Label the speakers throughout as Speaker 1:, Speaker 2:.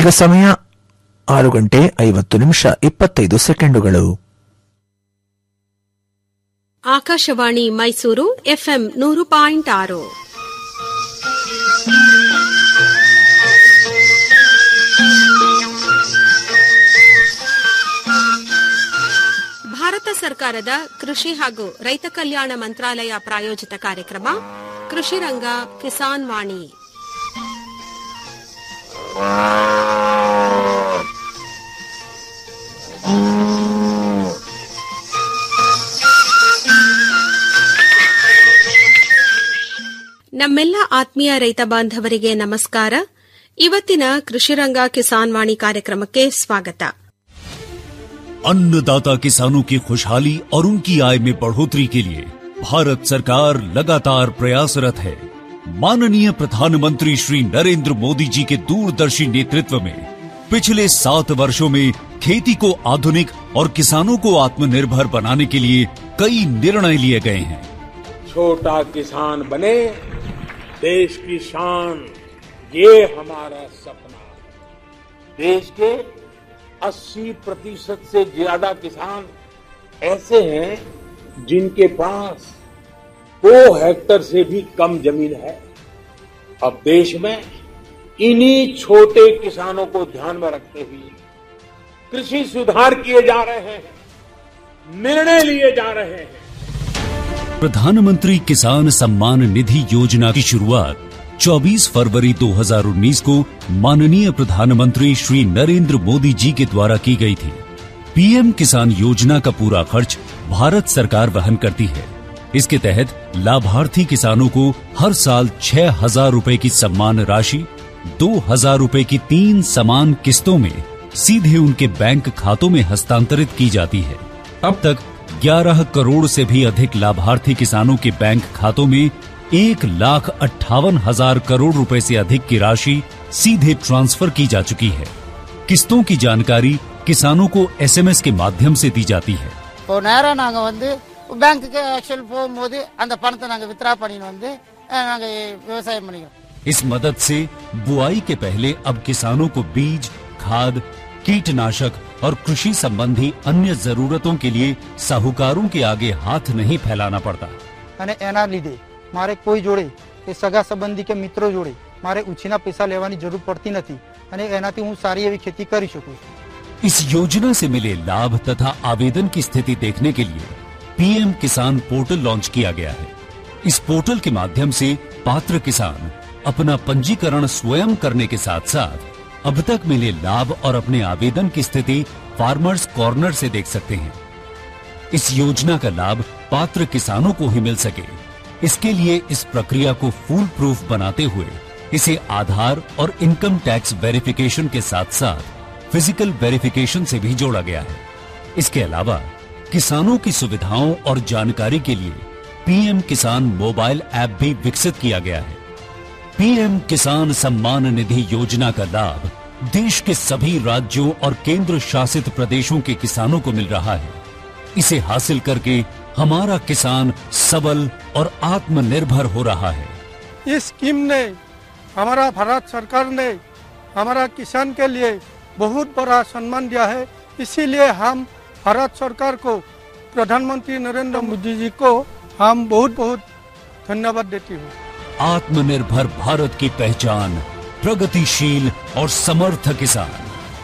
Speaker 1: ಈಗ ಸಮಯ ಆರು ಗಂಟೆ ಐವತ್ತು ನಿಮಿಷ ಇಪ್ಪತ್ತೈದು ಸೆಕೆಂಡುಗಳು
Speaker 2: ಆಕಾಶವಾಣಿ ಮೈಸೂರು ಎಫ್ಎಂ ನೂರು ಪಾಯಿಂಟ್ ಆರು ಭಾರತ ಸರ್ಕಾರದ ಕೃಷಿ ಹಾಗೂ ರೈತ ಕಲ್ಯಾಣ ಮಂತ್ರಾಲಯ ಪ್ರಾಯೋಜಿತ ಕಾರ್ಯಕ್ರಮ ಕೃಷಿ ರಂಗ ಕಿಸಾನ್ ವಾಣಿ ನಮ್ಮೆಲ್ಲ ಆತ್ಮೀಯ ರೈತ ಬಾಂಧವರಿಗೆ ನಮಸ್ಕಾರ ಇವತ್ತಿನ ಕೃಷಿರಂಗ ಕಿಸಾನ್ ವಾಣಿ ಕಾರ್ಯಕ್ರಮಕ್ಕೆ ಸ್ವಾಗತ
Speaker 3: अन्नदाता किसानों की खुशहाली और उनकी आय में बढ़ोतरी के लिए भारत सरकार लगातार प्रयासरत है माननीय प्रधानमंत्री श्री नरेंद्र मोदी जी के दूरदर्शी नेतृत्व में पिछले सात वर्षों में खेती को आधुनिक और किसानों को आत्मनिर्भर बनाने के लिए कई निर्णय लिए गए हैं
Speaker 4: छोटा किसान बने देश की शान ये हमारा सपना है। देश के 80 प्रतिशत से ज्यादा किसान ऐसे हैं जिनके पास दो हेक्टर से भी कम जमीन है अब देश में इन्हीं छोटे किसानों को ध्यान में रखते हुए कृषि सुधार किए जा रहे हैं निर्णय लिए जा रहे हैं
Speaker 3: प्रधानमंत्री किसान सम्मान निधि योजना की शुरुआत 24 फरवरी 2019 को माननीय प्रधानमंत्री श्री नरेंद्र मोदी जी के द्वारा की गई थी पीएम किसान योजना का पूरा खर्च भारत सरकार वहन करती है इसके तहत लाभार्थी किसानों को हर साल छह हजार रूपए की सम्मान राशि दो हजार रूपए की तीन समान किस्तों में सीधे उनके बैंक खातों में हस्तांतरित की जाती है अब तक 11 करोड़ से भी अधिक लाभार्थी किसानों के बैंक खातों में एक लाख अट्ठावन हजार करोड़ रुपए से अधिक की राशि सीधे ट्रांसफर की जा चुकी है किस्तों की जानकारी किसानों को एसएमएस के माध्यम से दी जाती है
Speaker 5: இப்போ நேராக நாங்கள் வந்து பேங்க்குக்கு ஆக்சுவல் போகும்போது அந்த பணத்தை நாங்கள் வித்ரா பண்ணின்னு வந்து நாங்கள் விவசாயம் பண்ணிக்கிறோம்
Speaker 3: इस मदद से बुआई के पहले अब किसानों को बीज खाद कीटनाशक और कृषि संबंधी अन्य जरूरतों के लिए साहूकारों के आगे हाथ नहीं फैलाना पड़ता
Speaker 6: અને એના લીધે મારે કોઈ જોડે કે સગા સંબંધી કે મિત્રો જોડે મારે ઉછીના પૈસા લેવાની જરૂર પડતી નથી અને એનાથી હું સારી એવી ખેતી કરી શકું છું
Speaker 3: इस योजना से मिले लाभ तथा आवेदन की स्थिति देखने के लिए पीएम किसान पोर्टल लॉन्च किया गया है इस पोर्टल के माध्यम से पात्र किसान अपना पंजीकरण स्वयं करने के साथ साथ अब तक मिले लाभ और अपने आवेदन की स्थिति फार्मर्स कॉर्नर से देख सकते हैं इस योजना का लाभ पात्र किसानों को ही मिल सके इसके लिए इस प्रक्रिया को फूल प्रूफ बनाते हुए इसे आधार और इनकम टैक्स वेरिफिकेशन के साथ साथ फिजिकल वेरिफिकेशन से भी जोड़ा गया है इसके अलावा किसानों की सुविधाओं और जानकारी के लिए पीएम किसान मोबाइल ऐप भी विकसित किया गया है पीएम किसान सम्मान निधि योजना का लाभ देश के सभी राज्यों और केंद्र शासित प्रदेशों के किसानों को मिल रहा है इसे हासिल करके हमारा किसान सबल और आत्मनिर्भर हो रहा है
Speaker 6: इस स्कीम ने हमारा भारत सरकार ने हमारा किसान के लिए बहुत बड़ा सम्मान दिया है इसीलिए हम भारत सरकार को प्रधानमंत्री नरेंद्र मोदी जी को हम बहुत बहुत धन्यवाद देती हूँ
Speaker 3: आत्मनिर्भर भारत की पहचान प्रगतिशील और समर्थ किसान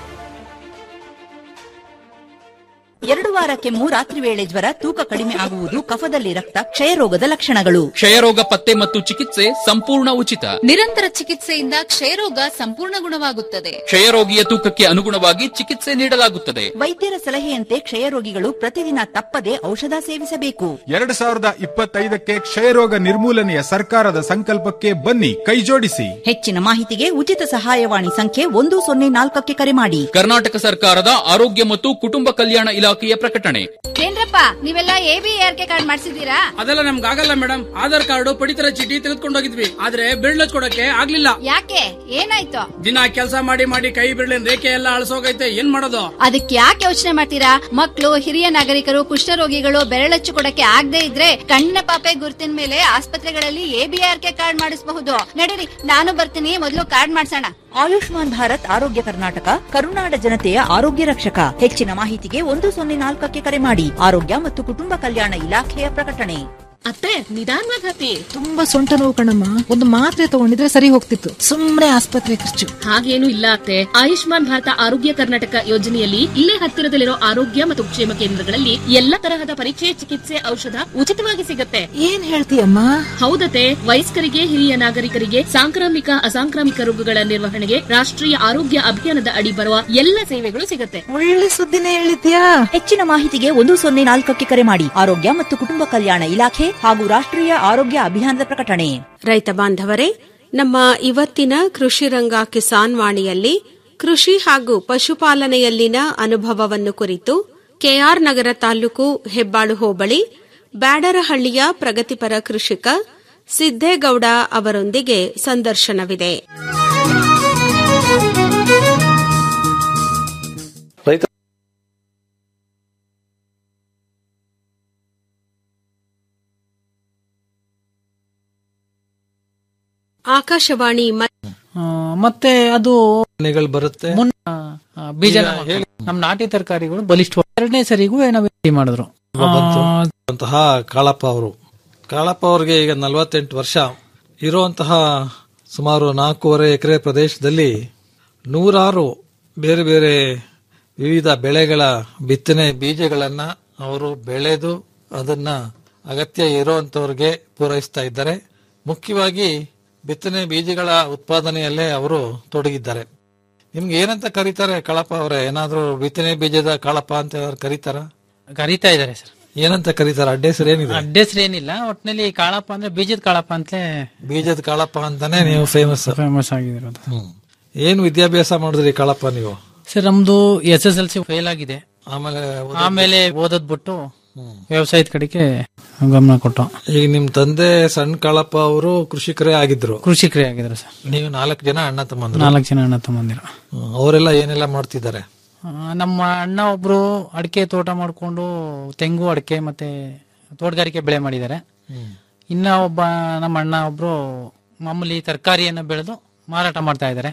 Speaker 7: ಎರಡು ವಾರಕ್ಕೆ ರಾತ್ರಿ ವೇಳೆ ಜ್ವರ ತೂಕ ಕಡಿಮೆ ಆಗುವುದು ಕಫದಲ್ಲಿ ರಕ್ತ ಕ್ಷಯರೋಗದ ಲಕ್ಷಣಗಳು
Speaker 8: ಕ್ಷಯರೋಗ ಪತ್ತೆ ಮತ್ತು ಚಿಕಿತ್ಸೆ ಸಂಪೂರ್ಣ ಉಚಿತ
Speaker 9: ನಿರಂತರ ಚಿಕಿತ್ಸೆಯಿಂದ ಕ್ಷಯರೋಗ ಸಂಪೂರ್ಣ ಗುಣವಾಗುತ್ತದೆ
Speaker 8: ಕ್ಷಯರೋಗಿಯ ತೂಕಕ್ಕೆ ಅನುಗುಣವಾಗಿ ಚಿಕಿತ್ಸೆ ನೀಡಲಾಗುತ್ತದೆ
Speaker 7: ವೈದ್ಯರ ಸಲಹೆಯಂತೆ ಕ್ಷಯರೋಗಿಗಳು ಪ್ರತಿದಿನ ತಪ್ಪದೆ ಔಷಧ ಸೇವಿಸಬೇಕು
Speaker 10: ಎರಡು ಸಾವಿರದ ಇಪ್ಪತ್ತೈದಕ್ಕೆ ಕ್ಷಯರೋಗ ನಿರ್ಮೂಲನೆಯ ಸರ್ಕಾರದ ಸಂಕಲ್ಪಕ್ಕೆ ಬನ್ನಿ ಕೈಜೋಡಿಸಿ
Speaker 7: ಹೆಚ್ಚಿನ ಮಾಹಿತಿಗೆ ಉಚಿತ ಸಹಾಯವಾಣಿ ಸಂಖ್ಯೆ ಒಂದು ಸೊನ್ನೆ ನಾಲ್ಕಕ್ಕೆ ಕರೆ ಮಾಡಿ
Speaker 8: ಕರ್ನಾಟಕ ಸರ್ಕಾರದ ಆರೋಗ್ಯ ಮತ್ತು ಕುಟುಂಬ ಕಲ್ಯಾಣ ಇಲಾಖೆಯ ಪ್ರಕಟಣೆ ಪ್ರಕಟಣೆ
Speaker 9: ಏನ್ರಪ್ಪ ನೀವೆಲ್ಲ A B R K card ಮಾಡ್ಸಿದೀರಾ
Speaker 11: ಅದೆಲ್ಲ ನಮ್ಗೆ ಆಗಲ್ಲ ಮೇಡಮ್ ಆಧಾರ್ ಕಾರ್ಡ್ ಪಡಿತರ ಚೀಟಿ ತೆಗೆದುಕೊಂಡು ಹೋಗಿದ್ವಿ ಆದ್ರೆ ಬಿರ್ಳ್ ಕೊಡಕ್ಕೆ ಆಗ್ಲಿಲ್ಲ
Speaker 9: ಯಾಕೆ ಏನಾಯ್ತು
Speaker 11: ದಿನ ಕೆಲಸ ಮಾಡಿ ಮಾಡಿ ಕೈ ಬಿಡ್ಲಿನ ರೇಖೆ ಎಲ್ಲ ಅಳಸೋಗೈತೆ ಏನ್ ಮಾಡೋದು
Speaker 9: ಅದಕ್ಕೆ ಯಾಕೆ ಯೋಚನೆ ಮಾಡ್ತೀರಾ ಮಕ್ಕಳು ಹಿರಿಯ ನಾಗರಿಕರು ಕುಷ್ಠರೋಗಿಗಳು ಬೆರಳಚ್ಚು ಕೊಡಕ್ಕೆ ಆಗದೆ ಇದ್ರೆ ಕಣ್ಣಿನ ಪಾಪೆ ಗುರುತಿನ ಮೇಲೆ ಆಸ್ಪತ್ರೆಗಳಲ್ಲಿ ಎಬಿಆರ್ ಕೆ ಕಾರ್ಡ್ ಮಾಡಿಸಬಹುದು ನಡೀರಿ ನಾನು ಬರ್ತೀನಿ ಮೊದಲು ಕಾರ್ಡ್ ಮಾಡ್ಸೋಣ
Speaker 7: ಆಯುಷ್ಮಾನ್ ಭಾರತ್ ಆರೋಗ್ಯ ಕರ್ನಾಟಕ ಕರುನಾಡ ಜನತೆಯ ಆರೋಗ್ಯ ರಕ್ಷಕ ಹೆಚ್ಚಿನ ಮಾಹಿತಿಗೆ ಒಂದು ಸೊನ್ನೆ ನಾಲ್ಕಕ್ಕೆ ಕರೆ ಮಾಡಿ ಆರೋಗ್ಯ ಮತ್ತು ಕುಟುಂಬ ಕಲ್ಯಾಣ ಇಲಾಖೆಯ ಪ್ರಕಟಣೆ
Speaker 12: ಅತ್ತೆ ನಿಧಾನವಾಗಿ ಹತ್ತಿ ತುಂಬಾ ಸೊಂಟ ನೋವು ಕಣಮ್ಮ ಒಂದು ಮಾತ್ರೆ ತಗೊಂಡಿದ್ರೆ ಸರಿ ಹೋಗ್ತಿತ್ತು ಸುಮ್ನೆ ಆಸ್ಪತ್ರೆ ಖರ್ಚು
Speaker 13: ಹಾಗೇನು ಇಲ್ಲ ಅತ್ತೆ ಆಯುಷ್ಮಾನ್ ಭಾರತ ಆರೋಗ್ಯ ಕರ್ನಾಟಕ ಯೋಜನೆಯಲ್ಲಿ ಇಲ್ಲೇ ಹತ್ತಿರದಲ್ಲಿರೋ ಆರೋಗ್ಯ ಮತ್ತು ಕ್ಷೇಮ ಕೇಂದ್ರಗಳಲ್ಲಿ ಎಲ್ಲ ತರಹದ ಪರೀಕ್ಷೆ ಚಿಕಿತ್ಸೆ ಔಷಧ ಉಚಿತವಾಗಿ ಸಿಗತ್ತೆ
Speaker 12: ಏನ್ ಹೇಳ್ತೀಯಮ್ಮ
Speaker 13: ಹೌದತೆ ವಯಸ್ಕರಿಗೆ ಹಿರಿಯ ನಾಗರಿಕರಿಗೆ ಸಾಂಕ್ರಾಮಿಕ ಅಸಾಂಕ್ರಾಮಿಕ ರೋಗಗಳ ನಿರ್ವಹಣೆಗೆ ರಾಷ್ಟ್ರೀಯ ಆರೋಗ್ಯ ಅಭಿಯಾನದ ಅಡಿ ಬರುವ ಎಲ್ಲ ಸೇವೆಗಳು ಸಿಗತ್ತೆ
Speaker 12: ಒಳ್ಳೆ ಸುದ್ದಿನೇ ಹೇಳಿದ್ಯಾ
Speaker 7: ಹೆಚ್ಚಿನ ಮಾಹಿತಿಗೆ ಒಂದು ಸೊನ್ನೆ ನಾಲ್ಕಕ್ಕೆ ಕರೆ ಮಾಡಿ ಆರೋಗ್ಯ ಮತ್ತು ಕುಟುಂಬ ಕಲ್ಯಾಣ ಇಲಾಖೆ ಹಾಗೂ ರಾಷ್ಟ್ರೀಯ ಆರೋಗ್ಯ ಅಭಿಯಾನದ ಪ್ರಕಟಣೆ
Speaker 2: ರೈತ ಬಾಂಧವರೇ ನಮ್ಮ ಇವತ್ತಿನ ಕೃಷಿ ರಂಗ ಕಿಸಾನ್ ವಾಣಿಯಲ್ಲಿ ಕೃಷಿ ಹಾಗೂ ಪಶುಪಾಲನೆಯಲ್ಲಿನ ಅನುಭವವನ್ನು ಕುರಿತು ಕೆಆರ್ ನಗರ ತಾಲೂಕು ಹೆಬ್ಬಾಳು ಹೋಬಳಿ ಬ್ಯಾಡರಹಳ್ಳಿಯ ಪ್ರಗತಿಪರ ಕೃಷಿಕ ಸಿದ್ದೇಗೌಡ ಅವರೊಂದಿಗೆ ಸಂದರ್ಶನವಿದೆ ಆಕಾಶವಾಣಿ ಮ-
Speaker 14: ಆ, ಮತ್ತೆ ಅದು
Speaker 15: ಗಳು ಬರುತ್ತೆ
Speaker 14: ಮುನ್ನ ಆ, ಬೀಜ
Speaker 15: ಈಗ ಹೇಳಿ.
Speaker 14: ನಮ್ ನಾಟಿ ತರಕಾರಿಗಳು ಬಲಿಷ್ಠ ಎರಡನೇ ಸರಿಗೂ ನಾವು ರೆಡಿ ಮಾಡಿದ್ರು
Speaker 15: ಬಂತು
Speaker 14: ಆ,
Speaker 15: ಅಂತಹ ಕಾಳಪ್ಪ ಅವರು ಕಾಳಪ್ಪ ಅವರಿಗೆ ಈಗ ನಲವತ್ತೆಂಟು ವರ್ಷ ಇರುವಂತಹ ಸುಮಾರು ನಾಲ್ಕೂವರೆ ಎಕರೆ ಪ್ರದೇಶದಲ್ಲಿ ನೂರಾರು ಬೇರೆ ಬೇರೆ ವಿವಿಧ ಬೆಳೆಗಳ ಬಿತ್ತನೆ ಬೀಜಗಳನ್ನ ಅವರು ಬೆಳೆದು ಅದನ್ನ ಅಗತ್ಯ ಇರುವಂತವ್ರಿಗೆ ಪೂರೈಸ್ತಾ ಇದ್ದಾರೆ ಮುಖ್ಯವಾಗಿ ಬಿತ್ತನೆ ಬೀಜಗಳ ಉತ್ಪಾದನೆಯಲ್ಲೇ ಅವರು ತೊಡಗಿದ್ದಾರೆ ನಿಮ್ಗೆ ಏನಂತ ಕರೀತಾರೆ ಕಾಳಪ್ಪ ಅವರೇ ಏನಾದ್ರೂ ಬಿತ್ತನೆ ಬೀಜದ ಕಾಳಪ್ಪ ಅಂತ ಏನಾದ್ರು ಕರೀತಾರ
Speaker 14: ಕರೀತಾ ಇದಾರೆ ಸರ್
Speaker 15: ಏನಂತ ಕರೀತಾರ ಅಡ್ಡ ಹೆಸರು ಏನಿದೆ
Speaker 14: ಅಡ್ಡ ಹೆಸರು ಏನಿಲ್ಲ ಒಟ್ನಲ್ಲಿ ಕಾಳಪ್ಪ ಅಂದ್ರೆ ಬೀಜದ ಕಾಳಪ್ಪ ಅಂತಲೇ
Speaker 15: ಬೀಜದ ಕಾಳಪ್ಪ ಅಂತಾನೆ ನೀವು ಫೇಮಸ್
Speaker 14: ಫೇಮಸ್ ಆಗಿರೋದು
Speaker 15: ಏನ್ ವಿದ್ಯಾಭ್ಯಾಸ ಮಾಡಿದ್ರಿ ಕಾಳಪ್ಪ ನೀವು
Speaker 14: ಸರ್ ನಮ್ದು S S L C fail ಆಗಿದೆ
Speaker 15: ಆಮೇಲೆ
Speaker 14: ಆಮೇಲೆ ಓದೋದ್ ಬಿಟ್ಟು ವ್ಯವಸಾಯದ ಕಡೆಗೆ ಗಮನ ಕೊಟ್ಟು
Speaker 15: ಈಗ ನಿಮ್ ತಂದೆ ಸಣ್ಣ ಕಾಳಪ್ಪ ಅವರು ಕೃಷಿಕರೇ ಆಗಿದ್ರು
Speaker 14: ಕೃಷಿಕರೇ ಆಗಿದ್ರು ಸರ್
Speaker 15: ನೀವು ನಾಲ್ಕು ಜನ ಅಣ್ಣ ತಮ್ಮಂದ್ರು
Speaker 14: ನಾಲ್ಕು ಜನ ಅಣ್ಣ ತಮ್ಮಂದಿರು
Speaker 15: ಹ್ಮ್. ಅವರೆಲ್ಲ ಏನೆಲ್ಲ ಮಾಡ್ತಿದ್ದಾರೆ
Speaker 14: ಆ, ನಮ್ಮ ಅಣ್ಣ ಒಬ್ರು ಅಡಿಕೆ ತೋಟ ಮಾಡ್ಕೊಂಡು ತೆಂಗು ಅಡಿಕೆ ಮತ್ತೆ ತೋಟಗಾರಿಕೆ ಬೆಳೆ ಮಾಡಿದ್ದಾರೆ ಇನ್ನ ಒಬ್ಬ ನಮ್ಮ ಅಣ್ಣ ಒಬ್ರು ಮಾಮೂಲಿ ತರಕಾರಿಯನ್ನ ಬೆಳೆದು ಮಾರಾಟ ಮಾಡ್ತಾ ಇದ್ದಾರೆ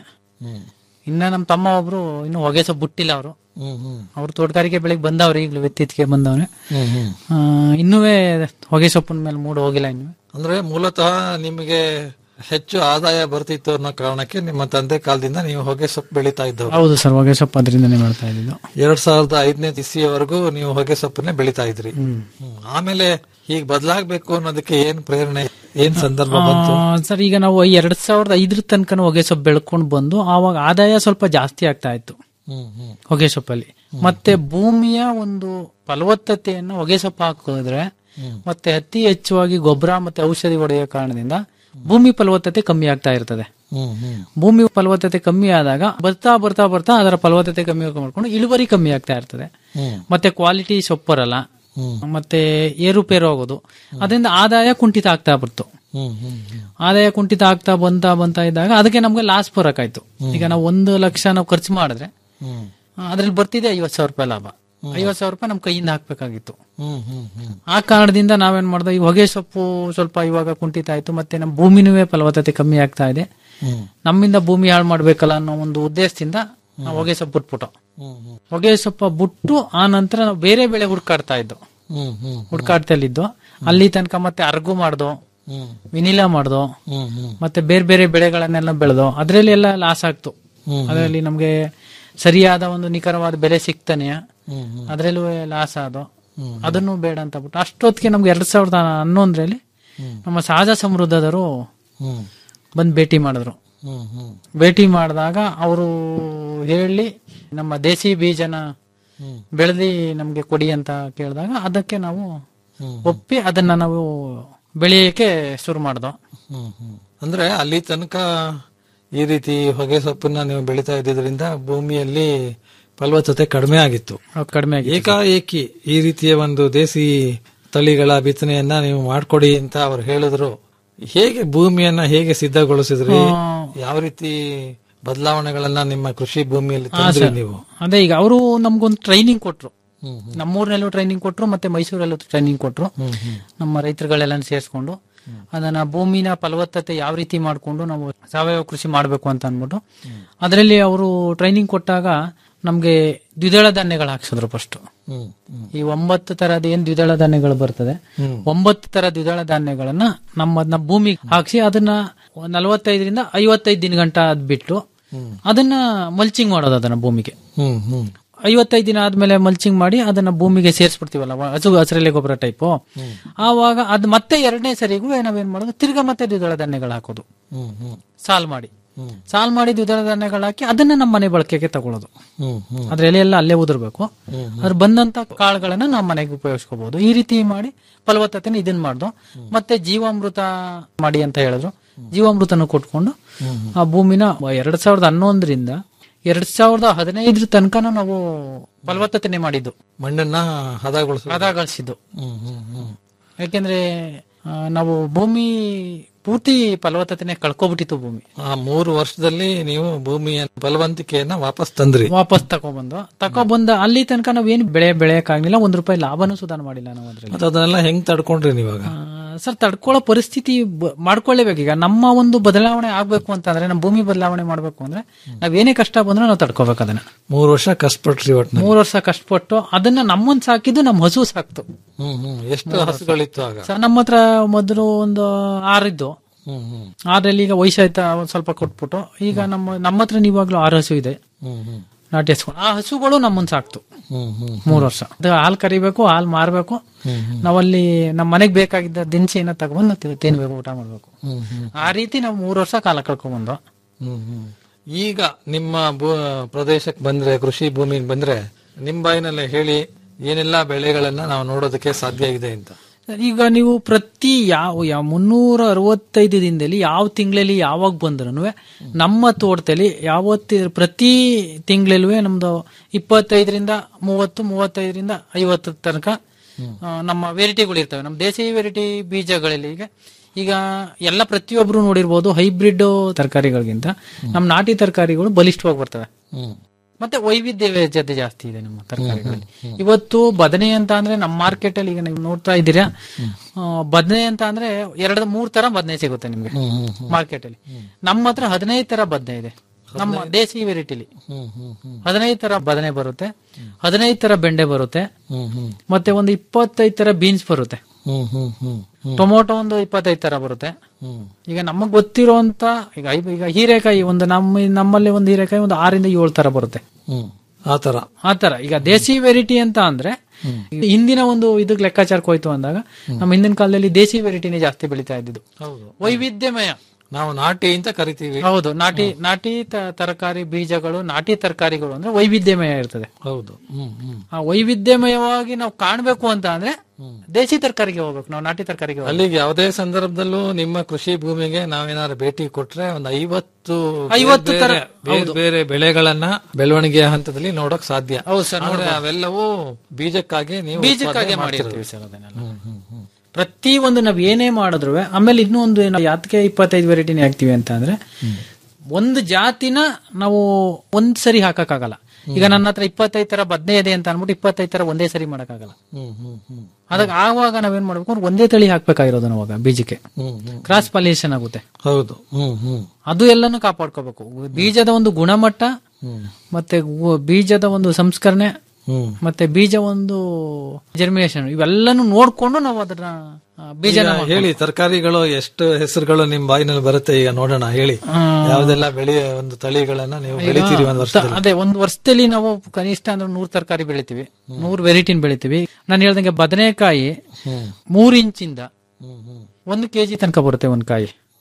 Speaker 14: ಇನ್ನ ನಮ್ಮ ತಮ್ಮ ಒಬ್ರು ಇನ್ನು ಹೊಗೆ ಸೊಪ್ಪು ಬಿಟ್ಟಿಲ್ಲ ಅವರು
Speaker 15: ಹ್ಮ್ ಹ್ಮ್
Speaker 14: ಅವ್ರು ತೋಟಗಾರಿಕೆ ಬೆಳೆಗೆ ಬಂದವ್ರೆ ಈಗಲೂ ಇತ್ತೀಚೆಗೆ ಬಂದವ್ರೆ
Speaker 15: ಹ್ಮ್ ಹ್ಮ್
Speaker 14: ಆ, ಇನ್ನೂವೇ ಹೊಗೆ ಸೊಪ್ಪಿನ ಮೇಲೆ ಮೂಡ್ ಹೋಗಿಲ್ಲ ಇನ್ನು
Speaker 15: ಅಂದ್ರೆ ಮೂಲತಃ ನಿಮಗೆ ಹೆಚ್ಚು ಆದಾಯ ಬರ್ತಿತ್ತು ಅನ್ನೋ ಕಾರಣಕ್ಕೆ ನಿಮ್ಮ ತಂದೆ ಕಾಲದಿಂದ ನೀವು ಹೊಗೆ ಸೊಪ್ಪು ಬೆಳೀತಾ ಇದ್ದವರು
Speaker 14: ಹೌದು ಸರ್ ಹೊಗೆ ಸೊಪ್ಪು ಅದರಿಂದನೇ ಮಾಡ್ತಾ ಇದ್ದಿದ್ದು
Speaker 15: ಎರಡ್ ಸಾವಿರದ ಐದನೇ ಇಸ್ವಿಯವರೆಗೂ ನೀವು ಹೊಗೆ ಸೊಪ್ಪನ್ನೇ ಬೆಳೀತಾ ಇದ್ರಿ ಹ್ಮ್. ಆಮೇಲೆ ಹೀಗ್ ಬದಲಾಗ್ಬೇಕು ಅನ್ನೋದಕ್ಕೆ ಏನ್ ಪ್ರೇರಣೆ ಏನ್ ಸಂದರ್ಭ ಬಂತು
Speaker 14: ಆ, ಸರ್ ಈಗ ನಾವು ಎರಡ್ ಸಾವಿರದ ಐದರ ತನಕ ಹೊಗೆ ಸೊಪ್ಪು ಬೆಳ್ಕೊಂಡು ಬಂದು ಆವಾಗ ಆದಾಯ ಸ್ವಲ್ಪ ಜಾಸ್ತಿ ಆಗ್ತಾ ಇತ್ತು
Speaker 15: ಹ್ಮ್ ಹ್ಮ್
Speaker 14: ಹೊಗೆ ಸೊಪ್ಪಲ್ಲಿ ಮತ್ತೆ ಭೂಮಿಯ ಒಂದು ಫಲವತ್ತತೆಯನ್ನು ಹೊಗೆ ಸೊಪ್ಪು ಹಾಕಿದ್ರೆ ಮತ್ತೆ ಅತಿ ಹೆಚ್ಚುವಾಗಿ ಗೊಬ್ಬರ ಮತ್ತೆ ಔಷಧಿ ಹೊಡೆಯೋ ಕಾರಣದಿಂದ ಭೂಮಿ ಫಲವತ್ತತೆ ಕಮ್ಮಿ ಆಗ್ತಾ ಇರ್ತದೆ
Speaker 15: ಹ್ಮ್ ಹ್ಮ್
Speaker 14: ಭೂಮಿ ಫಲವತ್ತತೆ ಕಮ್ಮಿ ಆದಾಗ ಬರ್ತಾ ಬರ್ತಾ ಬರ್ತಾ ಅದರ ಫಲವತ್ತತೆ ಕಮ್ಮಿ ಮಾಡ್ಕೊಂಡು ಇಳುವರಿ ಕಮ್ಮಿ ಆಗ್ತಾ ಇರ್ತದೆ
Speaker 15: ಹ್ಮ್
Speaker 14: ಮತ್ತೆ ಕ್ವಾಲಿಟಿ ಸೊಪ್ಪು ಬರಲ್ಲ
Speaker 15: ಹ್ಮ್.
Speaker 14: ಮತ್ತೆ ಏರುಪೇರು ಆಗೋದು ಅದರಿಂದ ಆದಾಯ ಕುಂಠಿತ ಆಗ್ತಾ ಬರ್ತು
Speaker 15: ಹ್ಮ್ ಹ್ಮ್ ಹ್ಮ್
Speaker 14: ಆದಾಯ ಕುಂಠಿತ ಆಗ್ತಾ ಬಂತಾ ಬಂತಾ ಇದ್ದಾಗ ಅದಕ್ಕೆ ನಮ್ಗೆ ಲಾಸ್ ಬರಕಾಯ್ತು ಈಗ ನಾವು ಒಂದು ಲಕ್ಷ ನಾವು ಖರ್ಚು ಮಾಡಿದ್ರೆ
Speaker 15: ಹ್ಮ್
Speaker 14: ಅದ್ರಲ್ಲಿ ಬರ್ತಿದೆ ಐವತ್ ಸಾವಿರ ರೂಪಾಯಿ ಲಾಭ ಐವತ್ ಸಾವಿರ ರೂಪಾಯಿ ನಮ್ ಕೈಯಿಂದ ಹಾಕ್ಬೇಕಾಗಿತ್ತು
Speaker 15: ಹ್ಮ್ ಹ್ಮ್ ಹ್ಮ್
Speaker 14: ಆ ಕಾರಣದಿಂದ ನಾವೇನ್ ಮಾಡ್ದೆ ಈ ಹೊಗೆ ಸೊಪ್ಪು ಸ್ವಲ್ಪ ಇವಾಗ ಕುಂಠಿತ ಆಯ್ತು ಮತ್ತೆ ನಮ್ಮ ಭೂಮಿನೂ ಫಲವತ್ತತೆ ಕಮ್ಮಿ ಆಗ್ತಾ ಇದೆ
Speaker 15: ಹ್ಮ್
Speaker 14: ನಮ್ಮಿಂದ ಭೂಮಿ ಹಾಳು ಮಾಡ್ಬೇಕಲ್ಲ ಅನ್ನೋ ಒಂದು ಉದ್ದೇಶದಿಂದ ನಾವು ಹೊಗೆ ಸೊಪ್ಪು ಬಿಟ್ಬಿಟ್ಟು
Speaker 15: ಹ್ಮ್ ಹ್ಮ್
Speaker 14: ಹೊಗೆ ಸೊಪ್ಪ ಬಿಟ್ಟು ಆ ನಂತರ ನಾವು ಬೇರೆ ಬೆಳೆ ಹುಡ್ಕಾಡ್ತಾ ಇದ್ದು
Speaker 15: ಹ್ಮ್ ಹ್ಮ್
Speaker 14: ಹುಡ್ಕಾಡ್ತಲ್ಲಿದ್ದು ಅಲ್ಲಿ ತನಕ ಮತ್ತೆ ಅರ್ಗು ಮಾಡ್ದು
Speaker 15: ಹ್ಮ್
Speaker 14: ವಿನಿಲಾ ಮಾಡ್ದು
Speaker 15: ಹ್ಮ್ ಹ್ಮ್
Speaker 14: ಮತ್ತೆ ಬೇರೆ ಬೇರೆ ಬೆಳೆಗಳನ್ನೆಲ್ಲ ಬೆಳೆದು ಅದರಲ್ಲಿ ಎಲ್ಲ ಲಾಸ್ ಆಗ್ತು
Speaker 15: ಹ್ಮ್.
Speaker 14: ಅದರಲ್ಲಿ ನಮ್ಗೆ ಸರಿಯಾದ ಒಂದು ನಿಖರವಾದ ಬೆಲೆ ಸಿಗ್ತಾನೆ
Speaker 15: ಹ್ಮ್ ಹ್ಮ್
Speaker 14: ಅದ್ರಲ್ಲೂ ಲಾಸ್ ಆದೋ ಅದನ್ನು ಬೇಡ ಅಂತ ಬಿಟ್ಟು ಅಷ್ಟೊತ್ತಿಗೆ ನಮ್ಗೆ ಎರಡ್ ಸಾವಿರದ ಹನ್ನೊಂದರಲ್ಲಿ ನಮ್ಮ ಸಹಜ ಸಮೃದ್ಧದವರು
Speaker 15: ಹ್ಮ್
Speaker 14: ಬಂದ್ ಭೇಟಿ ಮಾಡಿದ್ರು
Speaker 15: ಹ್ಮ್ ಹ್ಮ್
Speaker 14: ಭೇಟಿ ಮಾಡಿದಾಗ ಅವರು ಹೇಳಿ ನಮ್ಮ ದೇಸಿ ಬೀಜನ
Speaker 15: ಹ್ಮ್.
Speaker 14: ಬೆಳೆದಿ ನಮ್ಗೆ ಕೊಡಿ ಅಂತ ಕೇಳಿದಾಗ ಅದಕ್ಕೆ ನಾವು
Speaker 15: ಹ್ಮ್.
Speaker 14: ಒಪ್ಪಿ ಅದನ್ನ ನಾವು ಬೆಳೆಯಕ್ಕೆ ಶುರು ಮಾಡ್ದೋ
Speaker 15: ಹ್ಮ್ ಹ್ಮ್ ಅಂದ್ರೆ ಅಲ್ಲಿ ತನಕ ಈ ರೀತಿ ಹೊಗೆ ಸೊಪ್ಪನ್ನ ನೀವು ಬೆಳೀತಾ ಇದ್ದಿದ್ರಿಂದ ಭೂಮಿಯಲ್ಲಿ ಫಲವತ್ತತೆ ಕಡಿಮೆ ಆಗಿತ್ತು
Speaker 14: ಕಡಿಮೆ
Speaker 15: ಏಕಾಏಕಿ ಈ ರೀತಿಯ ಒಂದು ದೇಸಿ ತಳಿಗಳ ಬಿತ್ತನೆಯನ್ನ ನೀವು ಮಾಡ್ಕೊಡಿ ಅಂತ ಅವ್ರು ಹೇಳಿದ್ರು ಹೇಗೆ ಭೂಮಿಯನ್ನ ಹೇಗೆ ಸಿದ್ಧಗೊಳಿಸಿದ್ರಿ
Speaker 14: ಆ.
Speaker 15: ಯಾವ ರೀತಿ ಬದಲಾವಣೆಗಳನ್ನ ನಿಮ್ಮ ಕೃಷಿ ಭೂಮಿಯಲ್ಲಿ
Speaker 14: ಹಾ,
Speaker 15: ತಂದ್ರಿ
Speaker 14: ಸರ್.
Speaker 15: ನೀವು
Speaker 14: ಅದೇ ಈಗ ಅವರು ನಮ್ಗೊಂದು ಟ್ರೈನಿಂಗ್ ಕೊಟ್ರು ನಮ್ಮೂರಿನಲ್ಲೂ ಟ್ರೈನಿಂಗ್ ಕೊಟ್ರು ಮತ್ತೆ ಮೈಸೂರಲ್ಲೂ ಟ್ರೈನಿಂಗ್ ಕೊಟ್ರು ನಮ್ಮ ರೈತರುಗಳೆಲ್ಲ ಸೇರಿಸ್ಕೊಂಡು ಅದನ್ನ ಭೂಮಿನ ಫಲವತ್ತತೆ ಯಾವ ರೀತಿ ಮಾಡ್ಕೊಂಡು ನಾವು ಸಾವಯವ ಕೃಷಿ ಮಾಡಬೇಕು ಅಂತ ಅಂದ್ಬಿಟ್ಟು ಅದರಲ್ಲಿ ಅವರು ಟ್ರೈನಿಂಗ್ ಕೊಟ್ಟಾಗ ನಮ್ಗೆ ದ್ವಿದಳ ಧಾನ್ಯಗಳು ಹಾಕ್ಸಿದ್ರು ಫಸ್ಟ್
Speaker 15: ಹ್ಮ್.
Speaker 14: ಈ ಒಂಬತ್ತು ತರದ ಏನ್ ದ್ವಿದಳ ಧಾನ್ಯಗಳು ಬರ್ತದೆ
Speaker 15: ಹ್ಮ್.
Speaker 14: ಒಂಬತ್ತು ತರ ದ್ವಿದಳ ಧಾನ್ಯಗಳನ್ನ ನಮ್ಮ ನಮ್ಮ ಭೂಮಿಗೆ ಹಾಕ್ಸಿ ಅದನ್ನ ನಲವತ್ತೈದರಿಂದ ಐವತ್ತೈದು ದಿನ ಗಂಟ ಅದ್ ಬಿಟ್ಟು ಅದನ್ನ ಮಲ್ಚಿಂಗ್ ಮಾಡೋದು ಅದನ್ನ ಭೂಮಿಗೆ
Speaker 15: ಹ್ಮ್ ಹ್ಮ್
Speaker 14: ಐವತ್ತೈದು ದಿನ ಆದ್ಮೇಲೆ ಮಲ್ಚಿಂಗ್ ಮಾಡಿ ಅದನ್ನ ಭೂಮಿಗೆ ಸೇರಿಸ್ಬಿಡ್ತೀವಲ್ಲ ವ- ಹಸು ಹಸಿರೆಲೆ ಗೊಬ್ಬರ ಟೈಪು ಆವಾಗ ಅದ್ ಮತ್ತೆ ಎರಡನೇ ಸರಿಗೂ ನಾವೇನ್ ಮಾಡೋದು ತಿರ್ಗಾ ಮತ್ತೆ ದ್ವಿದಳ ಧಾನ್ಯಗಳು ಹಾಕೋದು
Speaker 15: ಹ್ಮ್ ಹ್ಮ್
Speaker 14: ಸಾಲ್ ಮಾಡಿ ಸಾಲ್ ಮಾಡಿ ದ್ವಿದಳ ಧಾನ್ಯಗಳು ಹಾಕಿ ಅದನ್ನ ನಮ್ಮ ಮನೆ ಬಳಕೆಗೆ ತಗೊಳ್ಳೋದು
Speaker 15: ಹ್ಮ್ ಹ್ಮ್
Speaker 14: ಅದ್ರ ಎಲೆ ಎಲ್ಲ ಅಲ್ಲೇ ಉದುರ್ಬೇಕು ಅದ್ರ ಬಂದಂತ ಕಾಳುಗಳನ್ನ ನಾವು ಮನೆಗೆ ಉಪಯೋಗಿಸ್ಕೋಬಹುದು ಈ ರೀತಿ ಮಾಡಿ ಫಲವತ್ತತೆನ ಇದನ್ನ ಮಾಡ್ದು ಮತ್ತೆ ಜೀವಾಮೃತ ಮಾಡಿ ಅಂತ ಹೇಳಿದ್ರು ಜೀವಾಮೃತನ ಕೊಟ್ಕೊಂಡು ಆ ಭೂಮಿನ ಎರಡ್ ಸಾವಿರದ ಹನ್ನೊಂದರಿಂದ ಎರಡ್ ಸಾವಿರದ ಹದಿನೈದರ ತನಕನೂ ನಾವು ಫಲವತ್ತತೆನೆ ಮಾಡಿದ್ದು
Speaker 15: ಮಣ್ಣನ್ನ ಹದಗೊಳಿಸ
Speaker 14: ಹದಗೊಳಿಸಿದ್ದು
Speaker 15: ಹ್ಮ್ ಹ್ಮ್ ಹ್ಮ್
Speaker 14: ಯಾಕೆಂದ್ರೆ ಆ, ನಾವು ಭೂಮಿ ಪೂರ್ತಿ ಫಲವತ್ತತೆನೆ ಕಳ್ಕೊಬಿಟ್ಟಿತ್ತು ಭೂಮಿ
Speaker 15: ಆ ಮೂರು ವರ್ಷದಲ್ಲಿ ನೀವು ಭೂಮಿಯ ಫಲವಂತಿಕೆಯನ್ನ ವಾಪಸ್ ತಂದ್ರಿ
Speaker 14: ವಾಪಸ್ ತಗೊಬಂದು ತಗೊಬಂದ ಅಲ್ಲಿ ತನಕ ನಾವೇನು ಬೆಳೆ ಬೆಳೆಯಕ್ಕಾಗ್ಲಿಲ್ಲ ಒಂದ್ ರೂಪಾಯಿ ಲಾಭನೂ ಸುಧಾರ ಮಾಡಿಲ್ಲ ನಾವು ಅದ್ರಲ್ಲಿ
Speaker 15: ಮತ್ತೆ ಅದನ್ನೆಲ್ಲ ಹೆಂಗ್ ತಡ್ಕೊಂಡ್ರಿ ನೀವಾಗ
Speaker 14: ಸರ್ ತಡ್ಕೊಳ್ಳೋ ಪರಿಸ್ಥಿತಿ ಬ- ಮಾಡ್ಕೊಳ್ಳೇಬೇಕು ಈಗ ನಮ್ಮ ಒಂದು ಬದಲಾವಣೆ ಆಗ್ಬೇಕು ಅಂತಂದ್ರೆ ನಮ್ಮ ಭೂಮಿ ಬದಲಾವಣೆ ಮಾಡ್ಬೇಕು ಅಂದ್ರೆ ನಾವೇನೇ ಕಷ್ಟ ಬಂದ್ರೆ ನಾವು ತಡ್ಕೋಬೇಕು ಅದನ್ನ
Speaker 15: ಮೂರು ವರ್ಷ ಕಷ್ಟಪಟ್ರಿ ಒಟ್ನಲ್ಲಿ
Speaker 14: ಮೂರ್ ವರ್ಷ ಕಷ್ಟಪಟ್ಟು ಅದನ್ನ ನಮ್ಮನ್ ಸಾಕಿದ್ದು ನಮ್ಮ ಹಸು ಸಾಕ್ತು
Speaker 15: ಹ್ಮ್ ಹ್ಮ್ ಎಷ್ಟು ಹಸುಗಳಿತ್ತು ಆಗ
Speaker 14: ಸರ್ ನಮ್ಮ ಹತ್ರ ಮೊದಲು ಒಂದು ಆರಿದ್ದು
Speaker 15: ಹ್ಮ್ ಹ್ಮ್
Speaker 14: ಆರಲ್ಲಿ ಈಗ ವಯಸ್ಸಾಯ್ತಾ ಒಂದ್ ಸ್ವಲ್ಪ ಕೊಟ್ಬಿಟ್ಟು ಈಗ ನಮ್ಮ ನಮ್ಮ ಹತ್ರ ನೀವಾಗ್ಲೂ ಆರು ಹಸು ಇದೆ
Speaker 15: ಹ್ಮ್ ಹ್ಮ್
Speaker 14: ನಾಟಿ ಹಸ್ಕೊಂಡು ಆ ಹಸುಗಳು ನಮ್ಮನ್ ಸಾಕ್ತು
Speaker 15: ಹ್ಮ್ ಹ್ಮ್
Speaker 14: ಮೂರ್ ವರ್ಷ ಅದು ಹಾಲ್ ಕರಿಬೇಕು ಹಾಲ್ ಮಾರ್ಬೇಕು
Speaker 15: ಹ್ಮ್ ಹ್ಮ್
Speaker 14: ನಾವಲ್ಲಿ ನಮ್ಮ ಮನೆಗ್ ಬೇಕಾಗಿದ್ದ ದಿನಸಿಯನ್ನ ತಗೊಂಡು ನಾವು ತಿ- ತಿನ್ಬೇಕು ಊಟ ಮಾಡ್ಬೇಕು
Speaker 15: ಹ್ಮ್ ಹ್ಮ್
Speaker 14: ಆ ರೀತಿ ನಾವು ಮೂರ್ ವರ್ಷ ಕಾಲ ಕಳ್ಕೊಂಡ್ಬಂದು
Speaker 15: ಹ್ಮ್ ಹ್ಮ್ ಈಗ ನಿಮ್ಮ ಭೂ- ಪ್ರದೇಶಕ್ಕೆ ಬಂದ್ರೆ ಕೃಷಿ ಭೂಮಿಗೆ ಬಂದ್ರೆ ನಿಮ್ ಬಾಯಿನಲ್ಲೇ ಹೇಳಿ ಏನೆಲ್ಲಾ ಬೆಳೆಗಳನ್ನ ನಾವು ನೋಡೋದಕ್ಕೆ ಸಾಧ್ಯ ಇದೆ ಅಂತ
Speaker 14: ಈಗ ನೀವು ಪ್ರತಿ ಯಾವ ಯಾವ ಮುನ್ನೂರ ಅರವತ್ತೈದು ದಿನದಲ್ಲಿ ಯಾವ ತಿಂಗಳಲ್ಲಿ ಯಾವಾಗ ಬಂದ್ರು ನಮ್ಮ ತೋಟದಲ್ಲಿ ಯಾವತ್ತಿ ಪ್ರತಿ ತಿಂಗಳಲ್ಲೂ ನಮ್ದು ಇಪ್ಪತ್ತೈದರಿಂದ ಮೂವತ್ತು ಮೂವತ್ತೈದರಿಂದ ಐವತ್ತು ತನಕ ಆ, ನಮ್ಮ ವೆರೈಟಿಗಳು ಇರ್ತವೆ ನಮ್ಮ ದೇಸಿ ವೆರೈಟಿ ಬೀಜಗಳಲ್ಲಿ ಈಗ ಈಗ ಎಲ್ಲ ಪ್ರತಿಯೊಬ್ರು ನೋಡಿರ್ಬೋದು ಹೈಬ್ರಿಡ್ ತರಕಾರಿಗಳಿಗಿಂತ ನಮ್ಮ ನಾಟಿ ತರಕಾರಿಗಳು ಬಲಿಷ್ಠವಾಗಿ ಬರ್ತವೆ
Speaker 15: ಹ್ಮ್
Speaker 14: ಮತ್ತೆ ವೈವಿಧ್ಯತೆ ಜಾಸ್ತಿ ಇದೆ ನಮ್ಮ ತರಕಾರಿಗಳಲ್ಲಿ ಇವತ್ತು ಬದನೆ ಅಂತ ಅಂದ್ರೆ ನಮ್ಮ ಮಾರ್ಕೆಟ್ ಅಲ್ಲಿ ಈಗ ನೀವು ನೋಡ್ತಾ ಇದ್ದೀರಾ ಆ, ಬದನೆ ಅಂತ ಅಂದ್ರೆ ಎರಡು ಮೂರ್ ತರ ಬದನೆ ಸಿಗುತ್ತೆ ನಿಮ್ಗೆ ಮಾರ್ಕೆಟ್ ಅಲ್ಲಿ ನಮ್ಮ ಹತ್ರ ಹದಿನೈದು ತರ ಬದನೆ ಇದೆ ನಮ್ಮ ದೇಸಿ ವೆರೈಟಿಲಿ
Speaker 15: ಹ್ಮ್ ಹ್ಮ್ ಹ್ಮ್
Speaker 14: ಹದಿನೈದು ತರ ಬದನೆ ಬರುತ್ತೆ ಹದಿನೈದು ತರ ಬೆಂಡೆ ಬರುತ್ತೆ
Speaker 15: ಹ್ಮ್ ಹ್ಮ್
Speaker 14: ಮತ್ತೆ ಒಂದು ಇಪ್ಪತ್ತೈದು ತರ ಬೀನ್ಸ್ ಬರುತ್ತೆ
Speaker 15: ಹ್ಮ್ ಹ್ಮ್ ಹ್ಮ್ ಹ್ಮ್
Speaker 14: ಟೊಮೊಟೊ ಒಂದು ಇಪ್ಪತ್ತೈದು ತರ ಬರುತ್ತೆ
Speaker 15: ಹ್ಮ್
Speaker 14: ಈಗ ನಮಗ್ ಗೊತ್ತಿರೋಂತ ಈಗ ಐ- ಈಗ ಹೀರೆಕಾಯಿ ಒಂದು ನಮ್ಮ ನಮ್ಮಲ್ಲಿ ಒಂದು ಹೀರೆಕಾಯಿ ಒಂದು ಆರಿಂದ ಏಳು ತರ ಬರುತ್ತೆ
Speaker 15: ಹ್ಮ್ ಆತರ
Speaker 14: ಆತರ ಈಗ ದೇಸಿ ವೆರೈಟಿ ಅಂತ ಅಂದ್ರೆ ಈಗ ಹಿಂದಿನ ಒಂದು ಇದಕ್ಕೆ ಲೆಕ್ಕಾಚಾರಕ್ಕೆ ಹೋಯ್ತು ಅಂದಾಗ ನಮ್ಮ ಹಿಂದಿನ ಕಾಲದಲ್ಲಿ ದೇಸಿ ವೆರೈಟಿನೇ ಜಾಸ್ತಿ ಬೆಳೀತಾ ಇದ್ದಿದ್ದು
Speaker 15: ಹೌದು
Speaker 14: ವೈವಿಧ್ಯಮಯ
Speaker 15: ನಾವು ನಾಟಿ ಅಂತ ಕರಿತೀವಿ
Speaker 14: ಹೌದು ನಾಟಿ ನಾಟಿ ತ- ತರಕಾರಿ ಬೀಜಗಳು ನಾಟಿ ತರಕಾರಿಗಳು ಅಂದ್ರೆ ವೈವಿಧ್ಯಮಯ ಇರ್ತದೆ
Speaker 15: ಹೌದು ಹ್ಮ್ ಹ್ಮ್
Speaker 14: ಆ ವೈವಿಧ್ಯಮಯವಾಗಿ ನಾವು ಕಾಣ್ಬೇಕು ಅಂತ ಅಂದ್ರೆ ದೇಸಿ ತರಕಾರಿಗೆ ಹೋಗ್ಬೇಕು ನಾವು ನಾಟಿ ತರಕಾರಿಗೆ ಹೋಗ್ಬೇಕು.
Speaker 15: ಅಲ್ಲಿಗೆ ಯಾವುದೇ ಸಂದರ್ಭದಲ್ಲೂ ನಿಮ್ಮ ಕೃಷಿ ಭೂಮಿಗೆ ನಾವೇನಾದ್ರು ಭೇಟಿ ಕೊಟ್ರೆ ಒಂದು ಐವತ್ತು
Speaker 14: ಐವತ್ತು
Speaker 15: ಬೇರೆ
Speaker 14: ತರ-
Speaker 15: ಬೇರೆ
Speaker 14: ಹೌದು.
Speaker 15: ಬೇರೆ ಬೆಳೆಗಳನ್ನ ಬೆಳವಣಿಗೆಯ ಹಂತದಲ್ಲಿ ನೋಡಕ್ ಸಾಧ್ಯ
Speaker 14: ಹೌದು ಸರ್,
Speaker 15: ಆದ್ರೆ
Speaker 14: ನೋಡ್ಬೋದು.
Speaker 15: ಅವೆಲ್ಲವೂ ಬೀಜಕ್ಕಾಗಿ ನೀವು
Speaker 14: ಬೀಜಕ್ಕಾಗಿ
Speaker 15: ಉತ್ಪಾದನೆ
Speaker 14: ಮಾಡಿರ್ತೀವಿ
Speaker 15: ಮಾಡ್ತಿರೋದು.
Speaker 14: ಸರ್ ಅದನ್ನೆಲ್ಲ ಪ್ರತಿ ಒಂದು ನಾವ್ ಏನೇ ಮಾಡಿದ್ರು ಆಮೇಲೆ ಇನ್ನೂ ಒಂದು ಏನು ಯಾತಕ್ಕೆ ಇಪ್ಪತ್ತೈದು ವೆರೈಟಿನೇ ಹಾಕ್ತಿವಿ ಅಂತ ಅಂದ್ರೆ ಒಂದು ಜಾತಿನ ನಾವು ಒಂದ್ ಸರಿ ಹಾಕಕ್ಕಾಗಲ್ಲ ಈಗ ನನ್ನ ಹತ್ರ ಇಪ್ಪತ್ತೈದು ತರ ಬದ್ನೆ ಇದೆ ಅಂತ ಅನ್ಬಿಟ್ಟು ಇಪ್ಪತ್ತೈದು ತರ ಒಂದೇ ಸರಿ ಮಾಡಕ್ಕಾಗಲ್ಲ
Speaker 15: ಹ್ಮ್ ಹ್ಮ್ ಹ್ಮ್
Speaker 14: ಅದಕ್ಕೆ ಆವಾಗ ನಾವೇನ್ ಮಾಡ್ಬೇಕು ಅಂದ್ರೆ ಒಂದೇ ತಳಿ ಹಾಕ್ಬೇಕಾಗಿರೋದು ಅವಾಗ ಬೀಜಕ್ಕೆ
Speaker 15: ಹ್ಮ್ ಹ್ಮ್
Speaker 14: ಕ್ರಾಸ್ ಪಾಲಿನೇಷನ್ ಆಗುತ್ತೆ
Speaker 15: ಹೌದು ಹ್ಮ್ ಹ್ಮ್
Speaker 14: ಅದು ಎಲ್ಲಾನು ಕಾಪಾಡ್ಕೋಬೇಕು ಬೀಜದ ಒಂದು ಗುಣಮಟ್ಟ
Speaker 15: ಹ್ಮ್
Speaker 14: ಮತ್ತೆ ಗು- ಬೀಜದ ಒಂದು ಸಂಸ್ಕರಣೆ
Speaker 15: ಹ್ಮ್
Speaker 14: ಮತ್ತೆ ಬೀಜ ಒಂದು ಜರ್ಮಿನೇಷನ್ ಇವೆಲ್ಲನೂ ನೋಡ್ಕೊಂಡು ನಾವು ಅದನ್ನ ಆ, ಬೀಜನ
Speaker 15: ಈಗ ಹೇಳಿ ತರಕಾರಿಗಳು ಎಷ್ಟು ಹೆಸರುಗಳು ನಿಮ್ ಬಾಯಿನಲ್ಲಿ ಬರುತ್ತೆ ಈಗ ನೋಡೋಣ ಹೇಳಿ ಯಾವ್ದೆಲ್ಲ ಬೆಳೆ ಒಂದು ತಳಿಗಳನ್ನ ನೀವು ಬೆಳಿತೀರಿ ಒಂದ್ ವರ್ಷದಲ್ಲಿ
Speaker 14: ಅದೇ ಒಂದು ವರ್ಷದಲ್ಲಿ ನಾವು ಕನಿಷ್ಠ ಅಂದ್ರೆ ನೂರ್ ತರಕಾರಿ ಬೆಳಿತೀವಿ ನೂರ್ ವೆರೈಟಿನ ಬೆಳಿತೀವಿ ನಾನು ಹೇಳ್ದಂಗೆ ಬದನೆಕಾಯಿ
Speaker 15: ಹ್ಮ್
Speaker 14: ಮೂರ್ ಇಂಚಿಂದ
Speaker 15: ಹ್ಮ್ ಹ್ಮ್
Speaker 14: ಒಂದು ಕೆಜಿ ತನಕ ಬರುತ್ತೆ ಒಂದ್ ಕಾಯಿ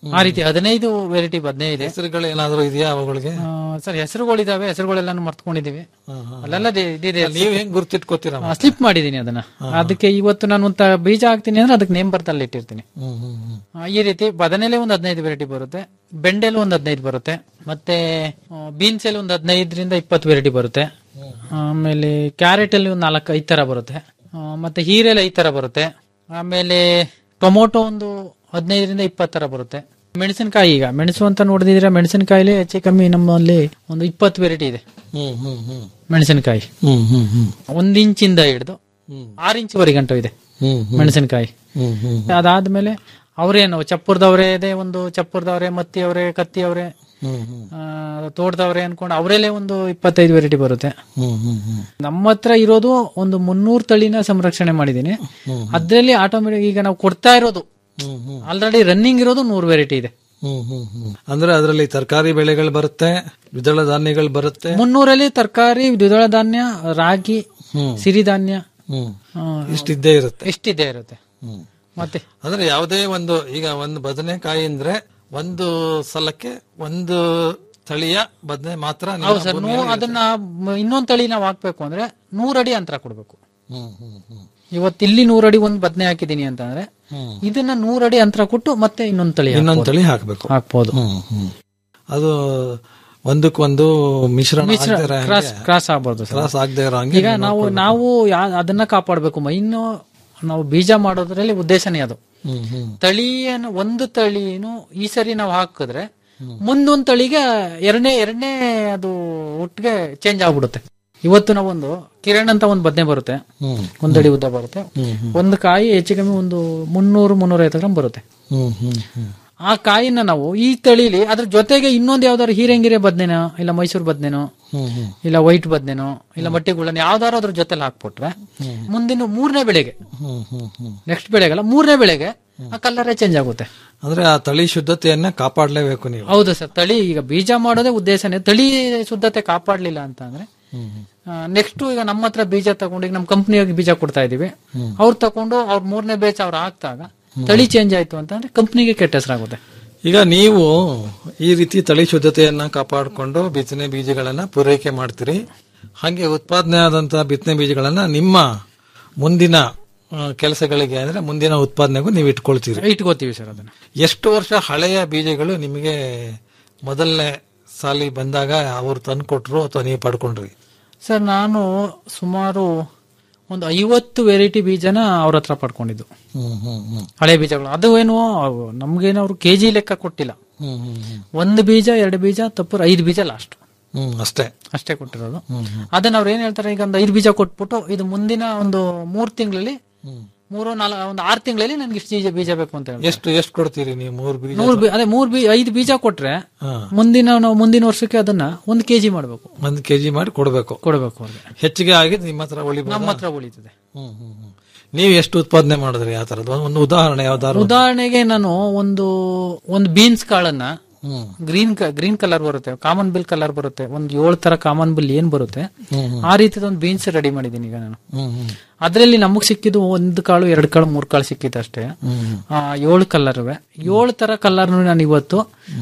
Speaker 14: ಆ ರೀತಿ ಹದಿನೈದು ವೆರೈಟಿ ಬದನೆ ಇದೆ
Speaker 15: ಹೆಸರುಗಳು ಏನಾದ್ರು ಇದೆಯಾ ಅವುಗಳಿಗೆ
Speaker 14: ಆ, ಸರ್ ಹೆಸರುಗಳಿದಾವೆ ಹೆಸರುಗಳೆಲ್ಲಾನು ಮರ್ತ್ಕೊಂಡಿದೀವಿ ಅಲ್ಲೆಲ್ಲ ದೆ- ಇದಿದೆ
Speaker 15: ನೀವ್ ಹೆಂಗ್ ಗುರ್ತಿಟ್ಕೋತೀರ
Speaker 14: ಸ್ಲಿಪ್ ಮಾಡಿದೀನಿ ಅದನ್ನ ಅದಕ್ಕೆ ಇವತ್ತು ನಾನು ಒಂದು ತ- ಬೀಜ ಹಾಕ್ತೀನಿ ಅಂದ್ರೆ ಅದಕ್ಕೆ ನೇಮ್ ಬರ್ತಲ್ಲಿ ಇಟ್ಟಿರ್ತೀನಿ
Speaker 15: ಹ್ಮ್ ಹ್ಮ್ ಹ್ಮ್
Speaker 14: ಆ, ಈ ರೀತಿ ಬದನೆಲೆ ಒಂದು ಹದಿನೈದು ವೆರೈಟಿ ಬರುತ್ತೆ ಬೆಂಡೆಲು ಒಂದು ಹದಿನೈದು ಬರುತ್ತೆ ಮತ್ತೆ ಬೀನ್ಸ್ ಅಲ್ಲಿ ಒಂದು ಹದಿನೈದರಿಂದ ಇಪ್ಪತ್ತು ವೆರೈಟಿ ಬರುತ್ತೆ ಆಮೇಲೆ ಕ್ಯಾರೆಟ್ ಅಲ್ಲಿ ಒಂದು ನಾಲ್ಕು ಐದು ತರ ಬರುತ್ತೆ ಆ, ಮತ್ತೆ ಹೀರೆಲೆ ಐದು ತರ ಬರುತ್ತೆ ಆಮೇಲೆ ಟೊಮೊಟೊ ಒಂದು ಹದಿನೈದರಿಂದ ಇಪ್ಪತ್ತು ತರ ಬರುತ್ತೆ ಮೆಣಸಿನಕಾಯಿ ಈಗ ಮೆಣಸು ಅಂತ ನೋಡಿದ್ರೆ ಮೆಣಸಿನಕಾಯಿಲಿ ಹೆಚ್ಚು ಕಮ್ಮಿ ನಮ್ಮಲ್ಲಿ ಒಂದು ಇಪ್ಪತ್ತು ವೆರೈಟಿ ಇದೆ
Speaker 15: ಹ್ಮ್ ಹ್ಮ್ ಹ್ಮ್
Speaker 14: ಮೆಣಸಿನಕಾಯಿ
Speaker 15: ಹ್ಮ್ ಹ್ಮ್ ಹ್ಮ್
Speaker 14: ಒಂದ್ ಇಂಚಿಂದ ಹಿಡಿದು ಆರು ಇಂಚುವರೆಗೆ ಗಂಟು ಇದೆ
Speaker 15: ಹ್ಮ್ ಹ್ಮ್
Speaker 14: ಮೆಣಸಿನಕಾಯಿ
Speaker 15: ಹ್ಮ್ ಹ್ಮ್
Speaker 14: ಅದಾದ್ಮೇಲೆ ಅವ್ರೇನು ಚಪ್ಪುರ್ದವ್ರೆ ಇದೆ ಒಂದು ಚಪ್ಪುರ್ದವ್ರೆ ಮತ್ತಿ ಅವರೇ ಕತ್ತಿ ಅವರೇ
Speaker 15: ಹ್ಮ್ ಹ್ಮ್
Speaker 14: ತೋಟದವ್ರೆ ಅನ್ಕೊಂಡು ಅವರಲ್ಲೇ ಒಂದು ಇಪ್ಪತ್ತೈದು ವೆರೈಟಿ ಬರುತ್ತೆ
Speaker 15: ಹ್ಮ್ ಹ್ಮ್ ಹ್ಮ್
Speaker 14: ನಮ್ಮ ಹತ್ರ ಇರೋದು ಒಂದು ಮುನ್ನೂರು ತಳಿನ ಸಂರಕ್ಷಣೆ ಮಾಡಿದೀನಿ ಅದ್ರಲ್ಲಿ ಆಟೋಮೆಟಿಕ್ ಈಗ ನಾವು ಕೊಡ್ತಾ ಇರೋದು
Speaker 15: ಹ್ಮ್ ಹ್ಮ್
Speaker 14: ಆಲ್ರೆಡಿ ರನ್ನಿಂಗ್ ಇರೋದು ನೂರು ವೆರೈಟಿ ಇದೆ
Speaker 15: ಹ್ಮ್ ಹ್ಮ್ ಹ್ಮ್ ಅಂದ್ರೆ ಅದರಲ್ಲಿ ತರಕಾರಿ ಬೆಳೆಗಳು ಬರುತ್ತೆ ದ್ವಿದಳ ಧಾನ್ಯಗಳು ಬರುತ್ತೆ
Speaker 14: ಮುನ್ನೂರಲ್ಲಿ ತರಕಾರಿ ದ್ವಿದಳ ಧಾನ್ಯ ರಾಗಿ
Speaker 15: ಹ್ಮ್
Speaker 14: ಸಿರಿಧಾನ್ಯ
Speaker 15: ಹ್ಮ್
Speaker 14: ಆ,
Speaker 15: ಇಷ್ಟಿದ್ದೇ ಇರುತ್ತೆ
Speaker 14: ಇಷ್ಟಿದೆ ಇರುತ್ತೆ
Speaker 15: ಹ್ಮ್
Speaker 14: ಮತ್ತೆ
Speaker 15: ಅಂದ್ರೆ ಯಾವುದೇ ಒಂದು ಈಗ ಒಂದು ಬದನೆಕಾಯಿ ಅಂದ್ರೆ ಒಂದು ಸಲಕ್ಕೆ ಒಂದು ತಳಿಯ ಬದನೆ ಮಾತ್ರ ನಿಮ್ಮ
Speaker 14: ಹೌದು ಸರ್
Speaker 15: ಭೂಮಿಯಲ್ಲಿ
Speaker 14: ಅದನ್ನ ಮ- ಇನ್ನೊಂದ್ ತಳಿ ನಾವು ಹಾಕ್ಬೇಕು ಅಂದ್ರೆ ನೂರಡಿ ಅಂತರ ಕೊಡ್ಬೇಕು
Speaker 15: ಹ್ಮ್ ಹ್ಮ್ ಹ್ಮ್
Speaker 14: ಇವತ್ತು ಇಲ್ಲಿ ನೂರಡಿ ಒಂದ್ ಬದನೆ ಹಾಕಿದೀನಿ ಅಂತಂದ್ರೆ
Speaker 15: ಹ್ಮ್.
Speaker 14: ಇದನ್ನ ನೂರಡಿ ಅಂತರ ಕೊಟ್ಟು ಮತ್ತೆ ಇನ್ನೊಂದ್ ತಳಿ
Speaker 15: ಇನ್ನೊಂದು
Speaker 14: ಹಾಕ್ಬೋದು.
Speaker 15: ತಳಿ ಹಾಕ್ಬೇಕು
Speaker 14: ಹಾಕ್ಬೋದು
Speaker 15: ಹ್ಮ್ ಹ್ಮ್ ಅದು ಒಂದಕ್ಕೊಂದು ಮಿಶ್ರಣ
Speaker 14: ಮಿಶ್ರ
Speaker 15: ಆಗ್ದೇ ಇರೋ ಹಾಗೆ-
Speaker 14: ಕ್ರಾಸ್ ಕ್ರಾಸ್ ಆಗ್ಬಾರ್ದು ಸರ್.
Speaker 15: ಕ್ರಾಸ್ ಆಗದೆ ಇರೋ ಹಂಗೆ
Speaker 14: ಈಗ
Speaker 15: ನೀವು
Speaker 14: ನಾವು
Speaker 15: ನೋಡ್ಕೊಳ್ಬೇಕು.
Speaker 14: ನಾವು ಯಾ- ಅದನ್ನ ಕಾಪಾಡಬೇಕು ಇನ್ನು ನಾವು ಬೀಜ ಮಾಡೋದ್ರಲ್ಲಿ ಉದ್ದೇಶನೇ ಅದು
Speaker 15: ಹ್ಮ್ ಹ್ಮ್
Speaker 14: ತಳಿಯನ್ನು ಒಂದು ತಳಿನು ಈ ಸರಿ ನಾವು ಹಾಕಿದ್ರೆ ಮುಂದೊಂದ್ ತಳಿಗೆ ಎರಡನೇ ಎರಡನೇ ಅದು ಒಟ್ಟಿಗೆ ಚೇಂಜ್ ಆಗ್ಬಿಡುತ್ತೆ ಇವತ್ತು ನಾವೊಂದು ಕಿರಣ್ ಅಂತ ಒಂದು ಬದನೆ ಬರುತ್ತೆ
Speaker 15: ಹ್ಮ್
Speaker 14: ಒಂದಡಿ ಉದ್ದ ಬರುತ್ತೆ
Speaker 15: ಹ್ಮ್ ಹ್ಮ್
Speaker 14: ಒಂದು ಕಾಯಿ ಹೆಚ್ಚು ಕಮ್ಮಿ ಒಂದು ಮುನ್ನೂರು ಮುನ್ನೂರೈವತ್ತು ಗ್ರಾಮ್ ಬರುತ್ತೆ
Speaker 15: ಹ್ಮ್ ಹ್ಮ್ ಹ್ಮ್
Speaker 14: ಆ ಕಾಯಿನ ನಾವು ಈ ತಳಿಲಿ ಅದ್ರ ಜೊತೆಗೆ ಇನ್ನೊಂದು ಯಾವ್ದಾದ್ರು ಹೀರೆಂಗಿರೆ ಬದ್ನೆನೋ ಇಲ್ಲ ಮೈಸೂರು ಬದ್ನೆನೋ
Speaker 15: ಹ್ಮ್ ಹ್ಮ್
Speaker 14: ಇಲ್ಲ ವೈಟ್ ಬದ್ನೆನೋ ಇಲ್ಲ ಮಟ್ಟಿ ಗುಳ್ಳನ ಯಾವ್ದಾರು ಅದ್ರ ಜೊತೆಲಿ ಹಾಕ್ಬಿಟ್ರೆ ಮುಂದಿನ ಮೂರನೇ ಬೆಳೆಗೆ
Speaker 15: ಹ್ಮ್ ಹ್ಮ್ ಹ್ಮ್
Speaker 14: ನೆಕ್ಸ್ಟ್ ಬೆಳೆಗಲ್ಲ ಮೂರನೇ ಬೆಳೆಗೆ ಆ ಕಲರೇ ಚೇಂಜ್ ಆಗುತ್ತೆ
Speaker 15: ಅಂದ್ರೆ ಆ ತಳಿ ಶುದ್ಧತೆಯನ್ನ ಕಾಪಾಡಲೇಬೇಕು ನೀವು
Speaker 14: ಹೌದು ಸರ್ ತಳಿ ಈಗ ಬೀಜ ಮಾಡೋದೇ ಉದ್ದೇಶನೇ ತಳಿ ಶುದ್ಧತೆ ಕಾಪಾಡ್ಲಿಲ್ಲ ಅಂತ ಅಂದ್ರೆ ನೆಕ್ಸ್ಟ್ ಈಗ ನಮ್ಮ ಹತ್ರ ಬೀಜ ತಗೊಂಡು ಈಗ ನಮ್ಮ ಕಂಪ್ನಿಯಾಗಿ ಬೀಜ ಕೊಡ್ತಾ ಇದೀವಿ ಅವ್ರು ತಗೊಂಡು ಅವ್ರ ಮೂರನೇ ಬೇಚ್ ಅವ್ರು ಹಾಕ್ದಾಗ ತಳಿ ಚೇಂಜ್ ಆಯ್ತು ಅಂತಂದ್ರೆ ಕಂಪ್ನಿಗೆ ಕೆಟ್ಟ ಹೆಸರಾಗುತ್ತೆ
Speaker 15: ಈಗ ನೀವು ಈ ರೀತಿ ತಳಿ ಶುದ್ಧತೆಯನ್ನ ಕಾಪಾಡಿಕೊಂಡು ಬಿತ್ತನೆ ಬೀಜಗಳನ್ನ ಪೂರೈಕೆ ಮಾಡ್ತೀರಿ ಹಾಗೆ ಉತ್ಪಾದನೆ ಆದಂತಹ ಬಿತ್ತನೆ ಬೀಜಗಳನ್ನ ನಿಮ್ಮ ಮುಂದಿನ ಆ, ಕೆಲಸಗಳಿಗೆ ಅಂದ್ರೆ ಮುಂದಿನ ಉತ್ಪಾದನೆಗೂ ನೀವು ಇಟ್ಕೊಳ್ತೀರಿ
Speaker 14: ಇಟ್ಕೋತೀವಿ ಸರ್ ಅದನ್ನ
Speaker 15: ಎಷ್ಟು ವರ್ಷ ಹಳೆಯ ಬೀಜಗಳು ನಿಮಗೆ ಮೊದಲನೇ ಸಾಲಿ ಬಂದಾಗ ಅವರು ತಂದು ಕೊಟ್ರು ಅಥವಾ ನೀವು ಪಡ್ಕೊಂಡ್ರಿ
Speaker 14: ಸರ್ ನಾನು ಸುಮಾರು ಒಂದು ಐವತ್ತು ವೆರೈಟಿ ಬೀಜನ ಅವ್ರ ಹತ್ರ ಪಡ್ಕೊಂಡಿದ್ದು
Speaker 15: ಹ್ಮ್ ಹ್ಮ್ ಹ್ಮ್
Speaker 14: ಹಳೆ ಬೀಜಗಳು ಅದು ಏನು ಅವು ನಮ್ಗೇನು ಅವ್ರು ಕೆಜಿ ಲೆಕ್ಕ ಕೊಟ್ಟಿಲ್ಲ
Speaker 15: ಹ್ಮ್ ಹ್ಮ್ ಹ್ಮ್
Speaker 14: ಒಂದು ಬೀಜ ಎರಡು ಬೀಜ ತಪ್ಪು ಐದು ಬೀಜ ಲಾಸ್ಟ್
Speaker 15: ಹ್ಮ್ ಅಷ್ಟೇ
Speaker 14: ಅಷ್ಟೇ ಕೊಟ್ಟಿರೋದು
Speaker 15: ಹ್ಮ್ ಹ್ಮ್
Speaker 14: ಅದನ್ನ ಅವ್ರು ಏನ್ ಹೇಳ್ತಾರೆ ಈಗ ಒಂದು ಐದು ಬೀಜ ಕೊಟ್ಬಿಟ್ಟು ಇದು ಮುಂದಿನ ಒಂದು ಮೂರ್ ತಿಂಗಳಲ್ಲಿ
Speaker 15: ಹ್ಮ್.
Speaker 14: ಮೂರು ನಾಲ್ಕು ಒಂದು ಆರು ತಿಂಗಳಲ್ಲಿ ನನ್ಗೆ ಇಷ್ಟು ಬೀಜ ಬೀಜ ಬೇಕು ಅಂತ ಹೇಳಿ
Speaker 15: ಎಷ್ಟು ಎಷ್ಟು ಕೊಡ್ತೀರಿ ನೀವು ಮೂರು ಬೀಜ
Speaker 14: ನೂರು ಬೀ ಅದೇ ಮೂರ್ ಬೀ ಐದು ಬೀಜ ಕೊಟ್ರೆ
Speaker 15: ಹಾ.
Speaker 14: ಮುಂದಿನ ನಾವು ಮುಂದಿನ ವರ್ಷಕ್ಕೆ ಅದನ್ನ ಒಂದು ಕೆಜಿ ಮಾಡಬೇಕು
Speaker 15: ಒಂದು ಕೆಜಿ ಮಾಡಿ ಕೊಡಬೇಕು
Speaker 14: ಕೊಡಬೇಕು ಅವ್ರಿಗೆ
Speaker 15: ಹೆಚ್ಚಿಗೆ ಆಗಿದ್ದು ನಿಮ್ಮ ಹತ್ರ ಉಳಿಬೋದು
Speaker 14: ನಮ್ಮ ಹತ್ರ ಉಳಿತದೆ
Speaker 15: ಹ್ಮ್ ಹ್ಮ್ ಹ್ಮ್. ನೀವು ಎಷ್ಟು ಉತ್ಪಾದನೆ ಮಾಡಿದ್ರಿ ಆ ತರದ್ದು ಒಂದು ಉದಾಹರಣೆ ಯಾವ್ದಾದ್ರು
Speaker 14: ಉದಾಹರಣೆಗೆ ನಾನು ಒಂದು ಒಂದು ಬೀನ್ಸ್ ಕಾಳನ್ನ
Speaker 15: ಹ್ಮ್
Speaker 14: ಗ್ರೀನ್ ಗ್ರೀನ್ ಕಲರ್ ಬರುತ್ತೆ ಕಾಮನ್ ಬಿಲ್ ಕಲರ್ ಬರುತ್ತೆ ಒಂದು ಏಳು ತರ ಕಾಮನ್ ಬಿಲ್ ಏನ್ ಬರುತ್ತೆ
Speaker 15: ಹ್ಮ್ ಹ್ಮ್.
Speaker 14: ಆ ರೀತಿದ ಒಂದು ಬೀನ್ಸ್ ರೆಡಿ ಮಾಡಿದ್ದೀನಿ ಈಗ ನಾನು
Speaker 15: ಹ್ಮ್ ಹ್ಮ್
Speaker 14: ಅದ್ರಲ್ಲಿ ನಮಗ್ ಸಿಕ್ಕಿದ್ದು ಒಂದು ಕಾಳು ಎರಡು ಕಾಳು ಮೂರ್ ಕಾಳು ಸಿಕ್ಕಿತ್ತು ಅಷ್ಟೇ
Speaker 15: ಹ್ಮ್
Speaker 14: ಆ, ಏಳು ಕಲರ್ ಏಳು ತರ ಕಲರ್ ನಾನು ಇವತ್ತು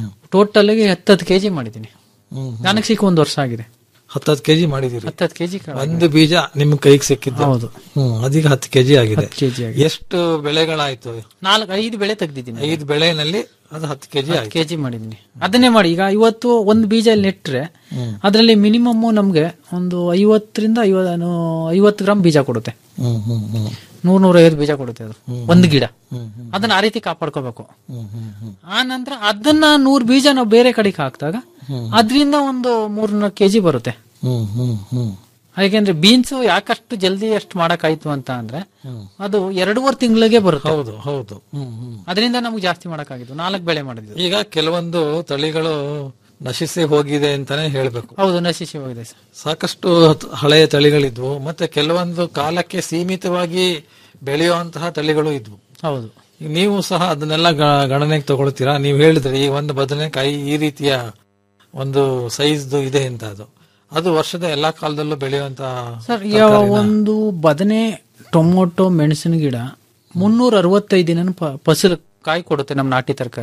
Speaker 14: ಟೋಟಲ್ ಹತ್ತತ್ತು ಕೆಜಿ ಮಾಡಿದ್ದೀನಿ
Speaker 15: ಹ್ಮ್
Speaker 14: ನನಗೆ ಸಿಕ್ಕ ಒಂದು ವರ್ಷ ಆಗಿದೆ
Speaker 15: ಹತ್ತತ್ತು ಕೆಜಿ ಮಾಡಿದಿರಿ
Speaker 14: ಹತ್ತತ್ತು ಕೆಜಿ
Speaker 15: ಒಂದು ಬೀಜ ನಿಮ್ ಕೈಗೆ ಸಿಕ್ಕಿದ್ದು
Speaker 14: ಹೌದು.
Speaker 15: ಹ್ಮ್ ಅದೀಗ ಹತ್ತು ಕೆಜಿ ಆಗಿದೆ
Speaker 14: ಕೆಜಿ
Speaker 15: ಎಷ್ಟು ಬೆಳೆಗಳಾಯ್ತು
Speaker 14: ನಾಲ್ಕು ಐದು ಬೆಳೆ ತೆಗ್ದಿದ್ದೀನಿ
Speaker 15: ಐದು ಬೆಳೆನಲ್ಲಿ ಅದು ಹತ್ತು ಕೆಜಿ ಆಯ್ತು
Speaker 14: ಕೆಜಿ ಮಾಡಿದ್ದೀನಿ ಅದನ್ನೇ ಮಾಡಿ ಈಗ ಇವತ್ತು ಒಂದು ಬೀಜ ಇಲ್ಲಿ ನೆಟ್ರೆ
Speaker 15: ಹ್ಮ್.
Speaker 14: ಅದರಲ್ಲಿ ಮಿನಿಮಮ್ ನಮ್ಗೆ ಒಂದು ಐವತ್ತರಿಂದ ಐವ ಐವತ್ತು ಗ್ರಾಮ್ ಬೀಜ ಕೊಡುತ್ತೆ
Speaker 15: ಹ್ಮ್ ಹ್ಮ್ ಹ್ಮ್
Speaker 14: ನೂರ್ ನೂರೈವತ್ತು ಬೀಜ ಕೊಡುತ್ತೆ ಅದು ಒಂದು ಗಿಡ
Speaker 15: ಹ್ಮ್ ಹ್ಮ್
Speaker 14: ಅದನ್ನ ಆ ರೀತಿ ಕಾಪಾಡ್ಕೋಬೇಕು
Speaker 15: ಹ್ಮ್ ಹ್ಮ್ ಹ್ಮ್
Speaker 14: ಆ ನಂತರ ಅದನ್ನ ನೂರ್ ಬೀಜ ನಾವು ಬೇರೆ ಕಡೆಗೆ ಹಾಕಿದಾಗ ಅದರಿಂದ ಒಂದು ಮೂರ್ನಾಲ್ಕು ಕೆಜಿ ಬರುತ್ತೆ
Speaker 15: ಹ್ಮ್ ಹ್ಮ್ ಹ್ಮ್
Speaker 14: ಯಾಕೆಂದ್ರೆ ಬೀನ್ಸ್ ಯಾಕಷ್ಟು ಜಲ್ದಿ ಅಷ್ಟು ಮಾಡಕ್ಕಾಯ್ತು ಅಂತ ಅಂದ್ರೆ ಅದು ಎರಡೂವರೆ ತಿಂಗಳಿಗೆ ಬರುತ್ತೆ
Speaker 15: ಹೌದು ಹೌದು ಹ್ಮ್ ಹ್ಮ್
Speaker 14: ಅದರಿಂದ ನಮ್ಗೆ ಜಾಸ್ತಿ ಮಾಡಕ್ಕಾಗಿದ್ದು ನಾಲ್ಕು ಬೆಳೆ ಮಾಡಿದ್ವಿ
Speaker 15: ಈಗ ಕೆಲವೊಂದು ತಳಿಗಳು ನಶಿಸಿ ಹೋಗಿದೆ ಅಂತಾನೆ ಹೇಳ್ಬೇಕು
Speaker 14: ಹೌದು ನಶಿಸಿ ಹೋಗಿದೆ ಸರ್
Speaker 15: ಸಾಕಷ್ಟು ತ- ಹಳೆಯ ತಳಿಗಳಿದ್ವು ಮತ್ತೆ ಕೆಲವೊಂದು ಕಾಲಕ್ಕೆ ಸೀಮಿತವಾಗಿ ಬೆಳೆಯುವಂತಹ ತಳಿಗಳು ಇದ್ವು
Speaker 14: ಹೌದು
Speaker 15: ಈಗ ನೀವು ಸಹ ಅದನ್ನೆಲ್ಲ ಗ- ಗಣನೆಗೆ ತಗೊಳ್ತೀರಾ ನೀವು ಹೇಳಿದ್ರಿ ಈ ಒಂದು ಬದನೆಕಾಯಿ ಈ ರೀತಿಯ ಒಂದು ಸೈಜ್ದು ಇದೆ ಅಂತ ಅದು ಅದು ವರ್ಷದ ಎಲ್ಲಾ ಕಾಲದಲ್ಲೂ ಬೆಳೆಯುವಂತ
Speaker 14: ಸರ್ ಈಗ ಒಂದು ಬದನೆ ಟೊಮೊಟೊ ಮೆಣಸಿನ ಗಿಡ ಮುನ್ನೂರ ಅರವತ್ತೈದು ದಿನ ಫಸಲು ಕಾಯಿ ಕೊಡುತ್ತೆ ನಮ್ಮ ನಾಟಿ ತರಕಾರಿಲಿ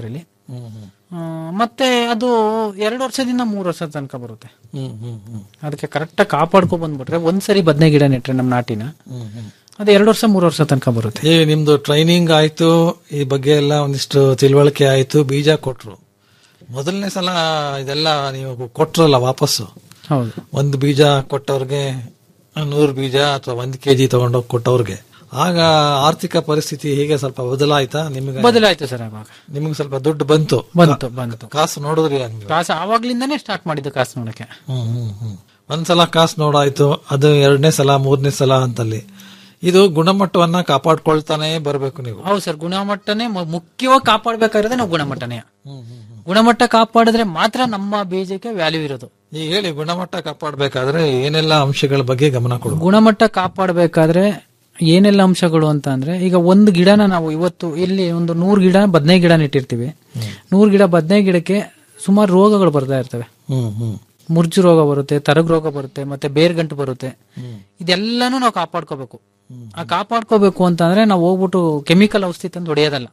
Speaker 14: ಆ, ಮತ್ತೆ ಅದು ಎರಡು ವರ್ಷದಿಂದ ಮೂರು ವರ್ಷ ತನಕ ಬರುತ್ತೆ
Speaker 15: ಹ್ಮ್ ಹ್ಮ್ ಹ್ಮ್
Speaker 14: ಅದಕ್ಕೆ ಕರೆಕ್ಟ್ ಕಾಪಾಡ್ಕೊ ಬಂದ್ಬಿಟ್ರೆ ಒಂದ್ಸರಿ ಬದನೆ ಗಿಡ ನೆಟ್ರೆ ನಮ್ಮ ನಾಟಿನ
Speaker 15: ಹ್ಮ್ ಹ್ಮ್
Speaker 14: ಅದು ಎರಡು ವರ್ಷ ಮೂರು ವರ್ಷ ತನಕ ಬರುತ್ತೆ
Speaker 15: ಈಗ ನಿಮ್ದು ಟ್ರೈನಿಂಗ್ ಆಯ್ತು ಈ ಬಗ್ಗೆ ಎಲ್ಲ ಒಂದಿಷ್ಟು ತಿಳುವಳಿಕೆ ಆಯ್ತು ಬೀಜ ಕೊಟ್ರು ಮೊದಲನೇ ಸಲ ಇದೆಲ್ಲ ನೀವು ಕೊಟ್ರಲ್ಲ ವಾಪಸ್ಸು
Speaker 14: ಹೌದು
Speaker 15: ಒಂದು ಬೀಜ ಕೊಟ್ಟವ್ರಿಗೆ ನೂರು ಬೀಜ ಅಥವಾ ಒಂದ್ ಕೆಜಿ ತಗೊಂಡೋಗಿ ಕೊಟ್ಟವ್ರಿಗೆ ಆಗ ಆರ್ಥಿಕ ಪರಿಸ್ಥಿತಿ ಹೀಗೆ ಸ್ವಲ್ಪ ಬದಲಾಯ್ತಾ ನಿಮಗೆ
Speaker 14: ಬದಲಾಯ್ತು ಸರ್ ಅವಾಗ
Speaker 15: ನಿಮ್ಗೆ ಸ್ವಲ್ಪ ದುಡ್ಡು ಬಂತು
Speaker 14: ಬಂತು ಬಂತು
Speaker 15: ಕಾಸು ನೋಡಿದ್ರಿ ಹಂಗೆ
Speaker 14: ಕಾಸು ಆವಾಗ್ಲಿಂದಾನೇ ಸ್ಟಾರ್ಟ್ ಮಾಡಿದ್ದು ಕಾಸು ನೋಡಕ್ಕೆ
Speaker 15: ಹ್ಮ್ ಹ್ಮ್ ಹ್ಮ್ ಒಂದ್ಸಲ ಕಾಸು ನೋಡಾಯ್ತು ಅದು ಎರಡನೇ ಸಲ ಮೂರನೇ ಸಲ ಅಂತಲ್ಲಿ ಇದು ಗುಣಮಟ್ಟವನ್ನ ಕಾಪಾಡ್ಕೊಳ್ತಾನೆ ಬರ್ಬೇಕು ನೀವು
Speaker 14: ಹೌದು ಸರ್ ಗುಣಮಟ್ಟನೇ ಮು- ಮುಖ್ಯವಾಗಿ ಕಾಪಾಡ್ಬೇಕಾಗಿರೋದೇ ನಾವು ಗುಣಮಟ್ಟನೇ ಗುಣಮಟ್ಟ ಕಾಪಾಡಿದ್ರೆ ಮಾತ್ರ ನಮ್ಮ ಬೀಜಕ್ಕೆ ವ್ಯಾಲ್ಯೂ ಇರೋದು
Speaker 15: ಈಗ ಹೇಳಿ ಗುಣಮಟ್ಟ ಕಾಪಾಡ್ಬೇಕಾದ್ರೆ ಏನೆಲ್ಲ ಅಂಶಗಳ ಬಗ್ಗೆ ಗಮನ ಕೊಡಬೇಕು
Speaker 14: ಗುಣಮಟ್ಟ ಕಾಪಾಡಬೇಕಾದ್ರೆ ಏನೆಲ್ಲ ಅಂಶಗಳು ಅಂತ ಅಂದ್ರೆ ಈಗ ಒಂದು ಗಿಡನ ನಾವು ಇವತ್ತು ಇಲ್ಲಿ ಒಂದು ನೂರು ಗಿಡ ಬದನೆ ಗಿಡ ನೆಟ್ಟಿರ್ತೀವಿ ನೂರು ಗಿಡ ಬದನೆ ಗಿಡಕ್ಕೆ ಸುಮಾರು ರೋಗಗಳು ಬರ್ತಾ ಇರ್ತವೆ
Speaker 15: ಹ್ಮ್ ಹ್ಮ್
Speaker 14: ಮುರ್ಜು ರೋಗ ಬರುತ್ತೆ ತರಗ್ ರೋಗ ಬರುತ್ತೆ ಮತ್ತೆ ಬೇರ್ಗಂಟು ಬರುತ್ತೆ ಇದೆಲ್ಲನೂ ನಾವು ಕಾಪಾಡ್ಕೋಬೇಕು ಆ ಕಾಪಾಡ್ಕೋಬೇಕು ಅಂತ ಅಂದ್ರೆ ನಾವು ಹೋಗ್ಬಿಟ್ಟು ಕೆಮಿಕಲ್ ಔಷಧಿ ತಂದು ಹೊಡೆಯೋದಲ್ಲ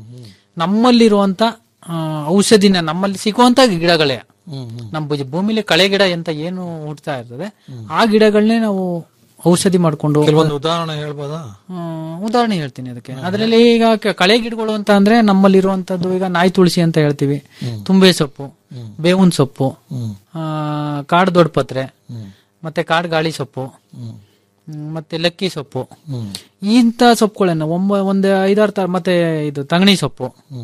Speaker 14: ನಮ್ಮಲ್ಲಿರುವಂತ ಆ, ಔಷಧಿನ ನಮ್ಮಲ್ಲಿ ಸಿಗುವಂತ ಗಿಡಗಳೇ ನಮ್ಮ ಭುಜ- ಭೂಮಿಲಿ ಕಳೆ ಗಿಡ ಅಂತ ಏನು ಹುಡ್ತಾ ಇರ್ತದೆ ಆ ಗಿಡಗಳನ್ನೇ ನಾವು ಔಷಧಿ ಮಾಡ್ಕೊಂಡು
Speaker 15: ಕೆಲವೊಂದು ಉದಾಹರಣೆ ಹೇಳ್ಬೋದಾ
Speaker 14: ಆ, ಉದಾಹರಣೆ ಹೇಳ್ತೀನಿ ಅದಕ್ಕೆ ಅದರಲ್ಲಿ ಈಗ ಕ- ಕಳೆ ಗಿಡಗಳು ಅಂತ ಅಂದ್ರೆ ನಮ್ಮಲ್ಲಿರುವಂತದ್ದು ಈಗ ನಾಯಿ ತುಳಸಿ ಅಂತ ಹೇಳ್ತೀವಿ ತುಂಬೆ ಸೊಪ್ಪು ಬೇವಿನ ಸೊಪ್ಪು ಆ, ಕಾಡು ದೊಡ್ಡಪತ್ರೆ ಮತ್ತೆ ಕಾಡು ಗಾಳಿ ಸೊಪ್ಪು ಹ್ಮ್, ಮತ್ತೆ ಲಕ್ಕಿ ಸೊಪ್ಪು ಇಂಥ ಸೊಪ್ಪುಗಳನ್ನ ಒಂಬ ಒಂದು ಐದಾರು ತರ ಮತ್ತೆ ಇದು ತಂಗಣಿ ಸೊಪ್ಪು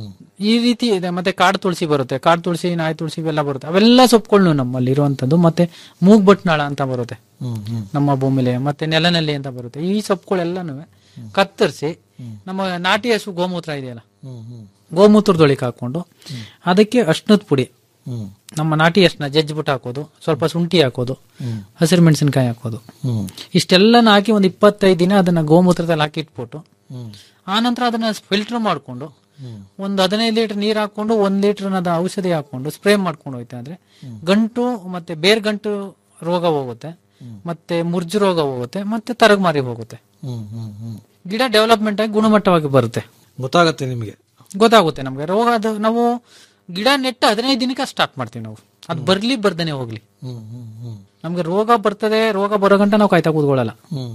Speaker 14: ಈ ರೀತಿ ಇದೆ ಮತ್ತೆ ಕಾಡು ತುಳಸಿ ಬರುತ್ತೆ ಕಾಡು ತುಳಸಿ ನಾಯಿ ತುಳಸಿ ಇವೆಲ್ಲ ಬರುತ್ತೆ ಅವೆಲ್ಲ ಸೊಪ್ಪುಗಳನ್ನು ನಮ್ಮಲ್ಲಿ ಇರುವಂತದ್ದು ಮತ್ತೆ ಮೂಗ್ಬಟ್ನಾಳ ಅಂತ ಬರುತ್ತೆ ನಮ್ಮ ಭೂಮಿಲಿ ಮತ್ತೆ ನೆಲನಲ್ಲಿ ಅಂತ ಬರುತ್ತೆ ಈ ಸೊಪ್ಪುಗಳೆಲ್ಲನೂ ಕತ್ತರಿಸಿ ನಮ್ಮ ನಾಟಿ ಹಸು ಗೋಮೂತ್ರ ಇದೆಯಲ್ಲ ಗೋಮೂತ್ರದೊಳಗೆ ಹಾಕೊಂಡು ಅದಕ್ಕೆ ಅಶ್ನದ ಪುಡಿ ನಮ್ಮ ನಾಟಿ ಅರ್ಶನ ಜಜ್ಜಿಬಿಟ್ಟು ಹಾಕೋದು ಸ್ವಲ್ಪ ಶುಂಠಿ ಹಾಕೋದು ಹಸಿರು ಮೆಣಸಿನಕಾಯಿ ಹಾಕೋದು ಇಷ್ಟೆಲ್ಲನ ಹಾಕಿ ಒಂದು ಇಪ್ಪತ್ತೈದು ದಿನ ಅದನ್ನ ಗೋಮೂತ್ರದಲ್ಲಿ ಹಾಕಿ ಇಟ್ಬಿಟ್ಟು ಆ ನಂತರ ಅದನ್ನ ಫಿಲ್ಟರ್ ಮಾಡ್ಕೊಂಡು ಒಂದು ಹದಿನೈದು ಲೀಟರ್ ನೀರ್ ಹಾಕೊಂಡು ಒಂದ್ ಲೀಟರ್ ಅದ ಔಷಧಿ ಹಾಕೊಂಡು ಸ್ಪ್ರೇ ಮಾಡ್ಕೊಂಡು ಹೋಯ್ತಾ ಅಂದ್ರೆ ಗಂಟು ಮತ್ತೆ ಬೇರ್ ಗಂಟು ರೋಗ ಹೋಗುತ್ತೆ ಮತ್ತೆ ಮುರ್ಜು ರೋಗ ಹೋಗುತ್ತೆ ಮತ್ತೆ ತರಗಮಾರಿ ಹೋಗುತ್ತೆ ಗಿಡ ಡೆವಲಪ್ಮೆಂಟ್ ಆಗಿ ಗುಣಮಟ್ಟವಾಗಿ ಬರುತ್ತೆ
Speaker 15: ಗೊತ್ತಾಗತ್ತೆ ನಿಮಗೆ
Speaker 14: ಗೊತ್ತಾಗುತ್ತೆ ನಮ್ಗೆ ರೋಗ ಅದು ನಾವು ಗಿಡ ನೆಟ್ಟು ಹದಿನೈದು ದಿನಕ್ಕೆ ಸ್ಟಾರ್ಟ್ ಮಾಡ್ತೀವಿ ನಾವು ಅದು ಬರ್ಲಿ ಬರ್ದೇನೆ ಹೋಗ್ಲಿ ನಮ್ಗೆ ರೋಗ ಬರ್ತದೆ ರೋಗ ಬರೋ ಗಂಟ ನಾವು ಕಾಯ್ತಾ ಕೂತ್ಕೊಳ್ಳಲ್ಲ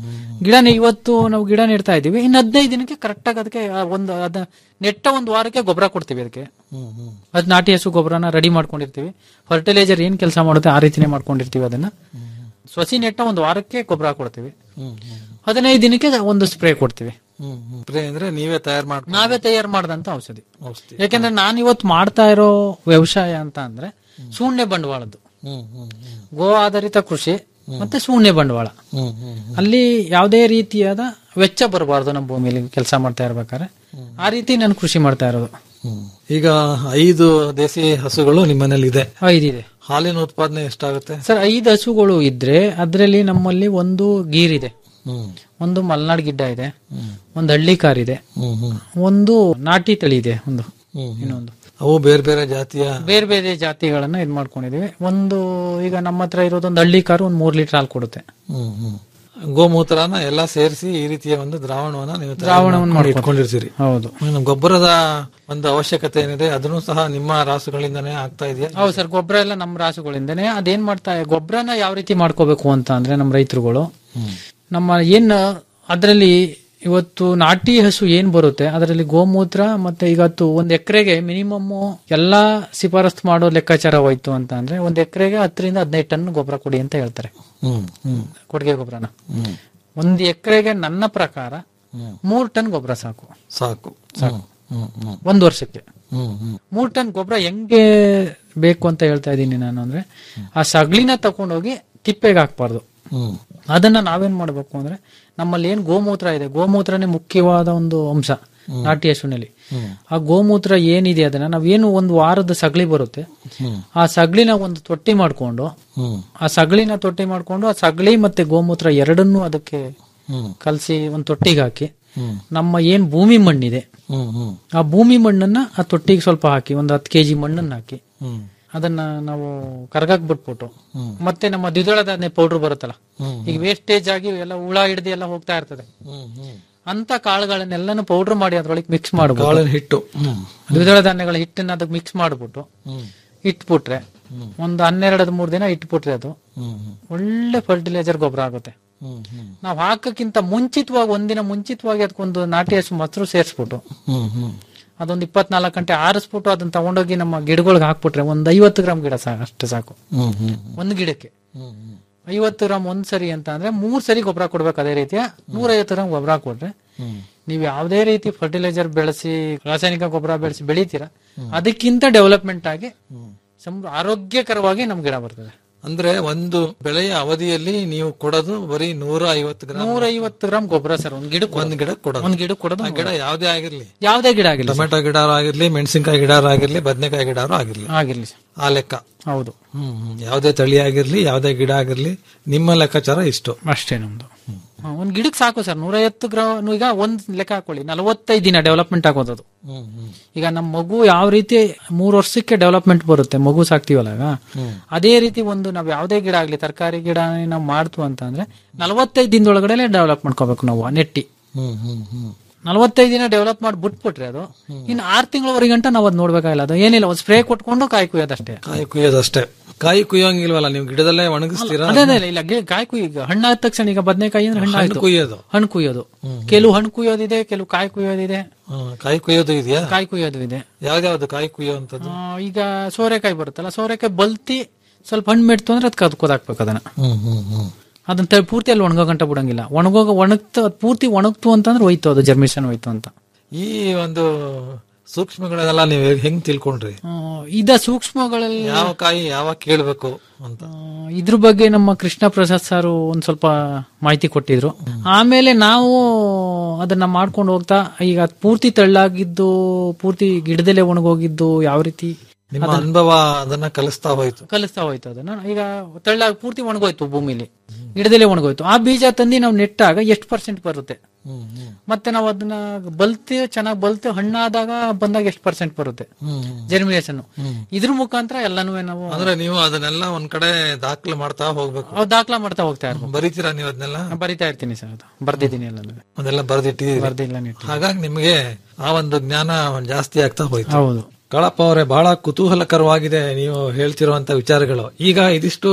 Speaker 14: ಗಿಡನ ಇವತ್ತು ನಾವು ಗಿಡ ನೆಡ್ತಾ ಇದೀವಿ ಇನ್ನು ಹದಿನೈದು ದಿನಕ್ಕೆ ಕರೆಕ್ಟ್ ಆಗಿ ಅದಕ್ಕೆ ಆ ಒಂದು ಅದ ನೆಟ್ಟ ಒಂದು ವಾರಕ್ಕೆ ಗೊಬ್ಬರ ಕೊಡ್ತೀವಿ ಅದಕ್ಕೆ ಅದ್ ನಾಟಿ ಹಸು ಗೊಬ್ಬರನ ರೆಡಿ ಮಾಡ್ಕೊಂಡಿರ್ತೀವಿ ಫರ್ಟಿಲೈಸರ್ ಏನ್ ಕೆಲಸ ಮಾಡುತ್ತೆ ಆ ರೀತಿನೇ ಮಾಡ್ಕೊಂಡಿರ್ತೀವಿ ಅದನ್ನ ಸಸಿ ನೆಟ್ಟ ಒಂದು ವಾರಕ್ಕೆ ಗೊಬ್ಬರ ಕೊಡ್ತೀವಿ ಹದಿನೈದು ದಿನಕ್ಕೆ ಒಂದು ಸ್ಪ್ರೇ ಕೊಡ್ತೀವಿ
Speaker 15: ಸ್ಪ್ರೇ ಅಂದ್ರೆ ನೀವೇ ತಯಾರು ಮಾಡಿ
Speaker 14: ನಾವೇ ತಯಾರು ಮಾಡಿದಂತ ಔಷಧಿ
Speaker 15: ಔಷಧಿ
Speaker 14: ಯಾಕಂದ್ರೆ ನಾನು ಇವತ್ತು ಮಾಡ್ತಾ ಇರೋ ವ್ಯವಸಾಯ ಅಂತ ಅಂದ್ರೆ ಶೂನ್ಯ ಬಂಡವಾಳದ್ದು
Speaker 15: ಹ್ಮ್ ಹ್ಮ್
Speaker 14: ಗೋ ಆಧಾರಿತ ಕೃಷಿ ಮತ್ತೆ ಶೂನ್ಯ ಬಂಡವಾಳ
Speaker 15: ಹ್ಮ್ ಹ್ಮ್
Speaker 14: ಅಲ್ಲಿ ಯಾವುದೇ ರೀತಿಯಾದ ವೆಚ್ಚ ಬರಬಾರ್ದು ನಮ್ಮ ಭೂಮಿಲಿ ಕೆಲಸ ಮಾಡ್ತಾ ಇರ್ಬೇಕಾದ್ರೆ ಆ ರೀತಿ ನಾನು ಕೃಷಿ ಮಾಡ್ತಾ ಇರೋದು
Speaker 15: ಹ್ಮ್. ಈಗ ಐದು ದೇಸಿ ಹಸುಗಳು ನಿಮ್ಮನೇಲಿ ಇದೆ
Speaker 14: ಐದಿದೆ
Speaker 15: ಹಾಲಿನ ಉತ್ಪಾದನೆ ಎಷ್ಟಾಗುತ್ತೆ
Speaker 14: ಸರ್ ಐದು ಹಸುಗಳು ಇದ್ರೆ ಅದರಲ್ಲಿ ನಮ್ಮಲ್ಲಿ ಒಂದು ಗೀರ್ ಇದೆ
Speaker 15: ಹ್ಮ್
Speaker 14: ಒಂದು ಮಲ್ನಾಡ್ ಗಿಡ್ಡ ಇದೆ ಒಂದು ಹಳ್ಳಿ ಕಾರ್ ಇದೆ
Speaker 15: ಹ್ಮ್ ಹ್ಮ್
Speaker 14: ಒಂದು ನಾಟಿ ತಳಿ ಇದೆ ಒಂದು
Speaker 15: ಹ್ಮ್
Speaker 14: ಇನ್ನೊಂದು
Speaker 15: ಅವು ಬೇರೆ ಬೇರೆ ಜಾತಿಯ
Speaker 14: ಬೇರೆ ಬೇರೆ ಜಾತಿಗಳನ್ನ ಇದ್ ಮಾಡ್ಕೊಂಡಿದೀವಿ ಒಂದು ಈಗ ನಮ್ಮ ಹತ್ರ ಇರೋದೊಂದು ಹಳ್ಳಿ ಕಾರು ಒಂದು ಮೂರ್ ಲೀಟರ್ ಹಾಲು ಕೊಡುತ್ತೆ
Speaker 15: ಹ್ಮ್ ಹ್ಮ್ ಗೋಮೂತ್ರನ ಎಲ್ಲ ಸೇರಿಸಿ ಈ ರೀತಿಯ ಒಂದು ದ್ರಾವಣವನ್ನ ನೀವು ತಯಾರು
Speaker 14: ದ್ರಾವಣವನ್ನು
Speaker 15: ಮಾಡ್ಕೊಂಡು
Speaker 14: ಮಾಡ್ಕೊಂಡು-
Speaker 15: ಇಟ್ಕೊಂಡಿರ್ತೀರಿ
Speaker 14: ಹೌದು
Speaker 15: ಇನ್ನು ಗೊಬ್ಬರದ ಒಂದು ಅವಶ್ಯಕತೆ ಏನಿದೆ ಅದನ್ನು ಸಹ ನಿಮ್ಮ ರಾಸುಗಳಿಂದನೇ ಆಗ್ತಾ ಇದೆಯಾ
Speaker 14: ಹೌದು ಸರ್ ಗೊಬ್ಬರ ಎಲ್ಲ ನಮ್ಮ ರಾಸುಗಳಿಂದನೇ ಅದೇನ್ ಮಾಡ್ತಾ ಗೊಬ್ಬರನ ಯಾವ ರೀತಿ ಮಾಡ್ಕೋಬೇಕು ಅಂತ ಅಂದ್ರೆ ನಮ್ಮ ರೈತರುಗಳು ನಮ್ಮ ಏನ್ ಅದರಲ್ಲಿ ಇವತ್ತು ನಾಟಿ ಹಸು ಏನ್ ಬರುತ್ತೆ ಅದರಲ್ಲಿ ಗೋಮೂತ್ರ ಮತ್ತೆ ಇವತ್ತು ಒಂದ್ ಎಕರೆಗೆ ಮಿನಿಮಮ್ ಎಲ್ಲಾ ಶಿಫಾರಸ್ತು ಮಾಡೋ ಲೆಕ್ಕಾಚಾರ ಹೋಯ್ತು ಅಂತ ಅಂದ್ರೆ ಒಂದ್ ಎಕರೆಗೆ ಹತ್ತರಿಂದ ಹದಿನೈದು ಟನ್ ಗೊಬ್ಬರ ಕೊಡಿ ಅಂತ ಹೇಳ್ತಾರೆ
Speaker 15: ಹ್ಮ್
Speaker 14: ಹ್ಮ್ ಕೊಟ್ಟಿಗೆ ಗೊಬ್ಬರನ ಒಂದ್ ಎಕರೆಗೆ ನನ್ನ ಪ್ರಕಾರ ಮೂರ್ ಟನ್ ಗೊಬ್ಬರ ಸಾಕು
Speaker 15: ಸಾಕು
Speaker 14: ಸಾಕು.
Speaker 15: ಹ್ಮ್ ಹ್ಮ್
Speaker 14: ಒಂದ್ ವರ್ಷಕ್ಕೆ
Speaker 15: ಹ್ಮ್ ಹ್ಮ್
Speaker 14: ಮೂರ್ ಟನ್ ಗೊಬ್ಬರ ಹೆಂಗೆ ಬೇಕು ಅಂತ ಹೇಳ್ತಾ ಇದ್ದೀನಿ ನಾನು ಅಂದ್ರೆ ಆ ಸಗಳಿನ ತಕೊಂಡೋಗಿ ತಿಪ್ಪೆಗೆ ಹಾಕ್ಬಾರ್ದು
Speaker 15: ಹ್ಮ್
Speaker 14: ಅದನ್ನ ನಾವೇನ್ ಮಾಡ್ಬೇಕು ಅಂದ್ರೆ ನಮ್ಮಲ್ಲಿ ಏನ್ ಗೋಮೂತ್ರ ಇದೆ ಗೋಮೂತ್ರನೇ ಮುಖ್ಯವಾದ ಒಂದು ಅಂಶ ನಾಟಿ ಹಸುವಿನಲ್ಲಿ ಆ ಗೋಮೂತ್ರ ಏನಿದೆ ಅದನ್ನ ನಾವೇನು ಒಂದು ವಾರದ ಸಗಳಿ ಬರುತ್ತೆ
Speaker 15: ಹ್ಮ್
Speaker 14: ಆ ಸಗಳಿನ ಒಂದು ತೊಟ್ಟಿ ಮಾಡ್ಕೊಂಡು
Speaker 15: ಹ್ಮ್
Speaker 14: ಆ ಸಗಳಿನ ತೊಟ್ಟಿ ಮಾಡ್ಕೊಂಡು ಆ ಸಗಳಿ ಮತ್ತೆ ಗೋಮೂತ್ರ ಎರಡನ್ನೂ ಅದಕ್ಕೆ
Speaker 15: ಹ್ಮ್
Speaker 14: ಕಲಸಿ ಒಂದು ತೊಟ್ಟಿಗೆ ಹಾಕಿ
Speaker 15: ಹ್ಮ್
Speaker 14: ನಮ್ಮ ಏನ್ ಭೂಮಿ ಮಣ್ಣಿದೆ
Speaker 15: ಹ್ಮ್ ಹ್ಮ್
Speaker 14: ಆ ಭೂಮಿ ಮಣ್ಣನ್ನ ಆ ತೊಟ್ಟಿಗೆ ಸ್ವಲ್ಪ ಹಾಕಿ ಒಂದು ಹತ್ತು ಕೆಜಿ ಮಣ್ಣನ್ನ ಹಾಕಿ
Speaker 15: ಹ್ಮ್
Speaker 14: ಅದನ್ನ ನಾವು ಕರ್ಗಕ್ ಬಿಟ್ಬಿಟ್ಟು
Speaker 15: ಹ್ಮ್.
Speaker 14: ಮತ್ತೆ ನಮ್ಮ ದ್ವಿದಳ ಧಾನ್ಯ ಪೌಡರ್ ಬರುತ್ತಲ್ಲ
Speaker 15: ಹ್ಮ್.
Speaker 14: ಈಗ ವೇಸ್ಟೇಜ್ ಆಗಿ ಎಲ್ಲ ಹುಳ ಹಿಡ್ದು ಎಲ್ಲ ಹೋಗ್ತಾ ಇರ್ತದೆ
Speaker 15: ಹ್ಮ್ ಹ್ಮ್
Speaker 14: ಅಂತ ಕಾಳುಗಳನ್ನೆಲ್ಲಾನು ಪೌಡರ್ ಮಾಡಿ ಅದ್ರೊಳಗೆ ಮಿಕ್ಸ್ ಮಾಡಬಹುದು
Speaker 15: ಕಾಳಿನ ಹಿಟ್ಟು ಹ್ಮ್
Speaker 14: ದ್ವಿದಳ ಧಾನ್ಯಗಳ ಹಿಟ್ಟನ್ನ ಅದಕ್ಕೆ ಮಿಕ್ಸ್ ಮಾಡ್ಬಿಟ್ಟು
Speaker 15: ಹ್ಮ್
Speaker 14: ಇಟ್ಬಿಟ್ರೆ ಒಂದು ಹನ್ನೆರಡು ಮೂರ್ ದಿನ ಇಟ್ಬಿಟ್ರೆ ಅದು
Speaker 15: ಹ್ಮ್
Speaker 14: ಒಳ್ಳೆ ಫರ್ಟಿಲೈಸರ್ ಗೊಬ್ಬರ ಆಗುತ್ತೆ
Speaker 15: ಹ್ಮ್ ಹ್ಮ್
Speaker 14: ನಾವು ಹಾಕಕ್ಕಿಂತ ಮುಂಚಿತವಾಗಿ ಒಂದಿನ ಮುಂಚಿತವಾಗಿ ಅದಕ್ಕೊಂದು ನಾಟಿ ಹಸು ಮೊಸರು ಸೇರಿಸ್ಬಿಟ್ಟು
Speaker 15: ಹ್ಮ್ ಹ್ಮ್
Speaker 14: ಅದೊಂದು ಇಪ್ಪತ್ನಾಲ್ಕು ಗಂಟೆ ಆರಿಸ್ಬಿಟ್ಟು ಅದನ್ನ ತಗೊಂಡೋಗಿ ನಮ್ಮ ಗಿಡಗಳಿಗೆ ಹಾಕ್ಬಿಟ್ರೆ ಒಂದ್ ಐವತ್ತು ಗ್ರಾಮ್ ಗಿಡ ಸಾಕು ಅಷ್ಟು ಸಾಕು
Speaker 15: ಹ್ಮ್ ಹ್ಮ್
Speaker 14: ಒಂದು ಗಿಡಕ್ಕೆ
Speaker 15: ಹ್ಮ್ ಹ್ಮ್
Speaker 14: ಐವತ್ತು ಗ್ರಾಮ್ ಒಂದ್ ಸರಿ ಅಂತ ಅಂದ್ರೆ ಮೂರ್ ಸರಿ ಗೊಬ್ಬರ ಕೊಡ್ಬೇಕು ಅದೇ ರೀತಿಯ ನೂರೈವತ್ತು ಗ್ರಾಮ್ ಗೊಬ್ಬರ ಕೊಟ್ರೆ
Speaker 15: ಹ್ಮ್
Speaker 14: ನೀವು ಯಾವುದೇ ರೀತಿ ಫರ್ಟಿಲೈಸರ್ ಬೆಳೆಸಿ ರಾಸಾಯನಿಕ ಗೊಬ್ಬರ ಬೆಳೆಸಿ ಬೆಳಿತೀರಾ ಅದಕ್ಕಿಂತ ಡೆವಲಪ್ಮೆಂಟ್ ಆಗಿ ಸಮ್- ಆರೋಗ್ಯಕರವಾಗಿ ನಮ್ ಗಿಡ ಬರ್ತದೆ
Speaker 15: ಅಂದ್ರೆ ಒಂದು ಬೆಳೆಯ ಅವಧಿಯಲ್ಲಿ ನೀವು ಕೊಡೋದು ಬರೀ ನೂರ ಐವತ್ತು ಗ್ರಾಮ್
Speaker 14: ನೂರ ಐವತ್ತು ಗ್ರಾಮ್ ಗೊಬ್ಬರ ಸರ್ ಒಂದ್ ಗಿಡ
Speaker 15: ಒಂದ್ ಗಿಡ ಕೊಡೋದು
Speaker 14: ಒಂದ್ ಗಿಡ ಕೊಡೋದು
Speaker 15: ಆ ಗಿಡ ಯಾವ್ದೇ ಆಗಿರ್ಲಿ
Speaker 14: ಯಾವ್ದೇ ಗಿಡ ಆಗಿಲ್ಲ
Speaker 15: ಟೊಮೆಟೊ ಗಿಡ ಆಗಿರ್ಲಿ ಮೆಣಸಿನಕಾಯಿ ಗಿಡ ಆಗಿರ್ಲಿ ಬದನೆಕಾಯಿ ಗಿಡ ಆಗಿರ್ಲಿ
Speaker 14: ಆಗಿರ್ಲಿ sir.
Speaker 15: ಆ ಲೆಕ್ಕ
Speaker 14: ಹೌದು
Speaker 15: ಹ್ಮ್ ಹ್ಮ್. ಯಾವ್ದೇ ತಳಿ ಆಗಿರ್ಲಿ ಯಾವ್ದೇ ಗಿಡ ಆಗಿರ್ಲಿ ನಿಮ್ಮ ಲೆಕ್ಕಾಚಾರ ಇಷ್ಟು
Speaker 14: ಅಷ್ಟೇ ನಮ್ದು ಹಾ, ಒಂದ್ ಗಿಡಕ್ಕೆ ಸಾಕು ಸರ್ ನೂರೈವತ್ತು ಗ್ರಾಮ್ ಈಗ ಒಂದ್ ಲೆಕ್ಕ ಹಾಕೊಳ್ಳಿ ನಲವತ್ತೈದು ದಿನ ಡೆವಲಪ್ಮೆಂಟ್ ಆಗೋದು ಅದು
Speaker 15: ಹ್ಮ್ ಹ್ಮ್
Speaker 14: ಈಗ ನಮ್ಮ ಮಗು ಯಾವ ರೀತಿ ಮೂರ್ ವರ್ಷಕ್ಕೆ ಡೆವಲಪ್ಮೆಂಟ್ ಬರುತ್ತೆ ಮಗು ಸಾಕ್ತಿವಲ್ಲ ಈಗ,
Speaker 15: ಹ್ಮ್.
Speaker 14: ಅದೇ ರೀತಿ ಒಂದು ನಾವ್ ಯಾವ್ದೇ ಗಿಡ ಆಗ್ಲಿ ತರಕಾರಿ ಗಿಡ ನಾವು ಮಾಡ್ತು ಅಂತ ಅಂದ್ರೆ ನಲವತ್ತೈದು ದಿನದೊಳಗಡೆ ಡೆವಲಪ್ ಮಾಡ್ಕೋಬೇಕು ನಾವು ಆ ನೆಟ್ಟಿ
Speaker 15: ಹ್ಮ್ ಹ್ಮ್ ಹ್ಮ್
Speaker 14: ನಲವತ್ತೈದು ದಿನ ಡೆವಲಪ್ ಮಾಡಿ ಬಿಟ್ಬಿಟ್ರೆ ಅದು ಇನ್ನು ಆರ್ ತಿಂಗಳವರೆಗೆ ಗಂಟ ನಾವ್ ಅದ್ ನೋಡ್ಬೇಕಾಗಿಲ್ಲ ಅದು ಏನಿಲ್ಲ ಒಂದ್ ಸ್ಪ್ರೇ ಕೊಟ್ಕೊಂಡು ಕಾಯಿ ಕುಯ್ಯೋದಷ್ಟೇ
Speaker 15: ಕಾಯಿ ಕುಯ್ಯೋದಷ್ಟೇ ಕಾಯಿ ಕುಯ್ಯೋಂಗಿಲ್ವಲ್ಲ ನೀವು ಗಿಡದಲ್ಲೇ ಒಣಗಿಸ್ತೀರಾ
Speaker 14: ಅದೇ ಅದೇ ಇಲ್ಲ ಗಿ- ಕಾಯಿ ಕುಯ್ಯ ಈಗ ಹಣ್ಣಾದ ತಕ್ಷಣ ಈಗ ಬದನೆಕಾಯಿ ಅಂದ್ರೆ ಹಣ್ಣು
Speaker 15: ಹಣ್ಣು ಕುಯ್ಯೋದು
Speaker 14: ಹಣ್ಣು ಕುಯ್ಯೋದು ಕೆಲವು ಹಣ್ಣು ಕುಯ್ಯೋದಿದೆ ಕೆಲವು ಕಾಯಿ ಕುಯ್ಯೋದಿದೆ
Speaker 15: ಹ್ಮ್, ಕಾಯಿ ಕುಯ್ಯೋದು ಇದೆಯಾ
Speaker 14: ಕಾಯಿ ಕುಯ್ಯೋದು ಇದೆ
Speaker 15: ಯಾವ್ದ್ಯಾವ್ದು ಕಾಯಿ ಕುಯ್ಯೋಂಥದ್ದು
Speaker 14: ಆ, ಈಗ ಸೋರೆಕಾಯಿ ಬರುತ್ತಲ್ಲ ಸೋರೆಕಾಯಿ ಬಲ್ತಿ ಸ್ವಲ್ಪ ಹಣ್ಣು ಮೆಟ್ತು ಅಂದ್ರೆ ಅದಕ್ಕೆ ಅದು ಕೊದಾಕ್ಬೇಕು ಅದನ್ನ
Speaker 15: ಹ್ಮ್ ಹ್ಮ್ ಹ್ಮ್
Speaker 14: ಅದನ್ನ ತ- ಪೂರ್ತಿ ಅಲ್ಲಿ ಒಣಗೋ ಗಂಟ ಬಿಡಂಗಿಲ್ಲ ಒಣಗೋಗ ಒಣಗ್ತು ಅದ್ ಪೂರ್ತಿ ಒಣಗ್ತು ಅಂತಂದ್ರೆ ಹೋಯ್ತು ಅದು ಜರ್ಮಿಷನ್ ಹೋಯ್ತು ಅಂತ
Speaker 15: ಈ ಒಂದು ಸೂಕ್ಷ್ಮಗಳೆಲ್ಲ ನೀವು ಹೆಂಗ್ ತಿಳ್ಕೊಂಡ್ರಿ
Speaker 14: ಆ, ಇದ ಸೂಕ್ಷ್ಮಗಳಲ್ಲಿ
Speaker 15: ಯಾವ ಕಾಯಿ ಯಾವಾಗ ಕೇಳ್ಬೇಕು ಅಂತ
Speaker 14: ಇದ್ರ ಬಗ್ಗೆ ನಮ್ಮ ಕೃಷ್ಣ ಪ್ರಸಾದ್ ಸರ್ ಒಂದ್ ಸ್ವಲ್ಪ ಮಾಹಿತಿ ಕೊಟ್ಟಿದ್ರು ಆಮೇಲೆ ನಾವು ಅದನ್ನ ಮಾಡ್ಕೊಂಡು ಹೋಗ್ತಾ ಈಗ ಅದ್ ಪೂರ್ತಿ ತಳ್ಳಾಗಿದ್ದು ಪೂರ್ತಿ ಗಿಡದಲ್ಲೇ ಒಣಗೋಗಿದ್ದು ಯಾವ ರೀತಿ
Speaker 15: ನಿಮ್ಮ ಅನುಭವ ಅದನ್ನ ಕಲಿಸ್ತಾ ಹೋಯ್ತು
Speaker 14: ಕಲಿಸ್ತಾ ಹೋಯ್ತು ಅದನ್ನ ಈಗ ತಳ್ಳಾಗಿ ಪೂರ್ತಿ ಒಣಗೋಯ್ತು ಭೂಮಿಲಿ ಗಿಡದಲ್ಲೇ ಒಣಗೋಯ್ತು ಆ ಬೀಜ ತಂದು ನಾವು ನೆಟ್ಟಾಗ ಎಷ್ಟು ಪರ್ಸೆಂಟ್ ಬರುತ್ತೆ
Speaker 15: ಹ್ಮ್ ಹ್ಮ್
Speaker 14: ಮತ್ತೆ ನಾವು ಅದನ್ನ ಬಲ್ತಿ ಚೆನ್ನಾಗಿ ಬಲ್ತಿ ಹಣ್ಣಾದಾಗ ಬಂದಾಗ ಎಷ್ಟು ಪರ್ಸೆಂಟ್ ಬರುತ್ತೆ
Speaker 15: ಹ್ಮ್
Speaker 14: ಜರ್ಮಿನೇಷನ್ ಇದ್ರ ಮುಖಾಂತರ ಎಲ್ಲಾನು ನಾವು
Speaker 15: ಅಂದ್ರೆ ನೀವು ಅದನ್ನೆಲ್ಲ ಒಂದ್ ಕಡೆ ದಾಖಲೆ ಮಾಡ್ತಾ ಹೋಗ್ಬೇಕು
Speaker 14: ಅವ್ ದಾಖಲಾ ಮಾಡ್ತಾ ಹೋಗ್ತಾ ಇರ್ಬೇಕು
Speaker 15: ಬರೀತೀರಾ ನೀವು ಅದನ್ನೆಲ್ಲ
Speaker 14: ನಾನ್ ಬರಿತಾ ಇರ್ತೀನಿ ಸರ್ ಅದು ಬರ್ದಿದ್ದೀನಿ ಎಲ್ಲ
Speaker 15: ಅದೆಲ್ಲ ಬರ್ದಿಟ್ಟಿದ್ದೀರಿ
Speaker 14: ಬರ್ದಿಲ್ಲ ನೆಟ್ಟು
Speaker 15: ಹಾಗಾಗಿ ನಿಮಗೆ ಆ ಒಂದು ಜ್ಞಾನ ಜಾಸ್ತಿ ಆಗ್ತಾ ಹೋಯ್ತು
Speaker 14: ಹೌದು
Speaker 15: ಕಾಳಪ್ಪ ಅವರೇ ಬಹಳ ಕುತೂಹಲಕರವಾಗಿದೆ ನೀವು ಹೇಳ್ತಿರುವಂತ ವಿಚಾರಗಳು ಈಗ ಇದಿಷ್ಟು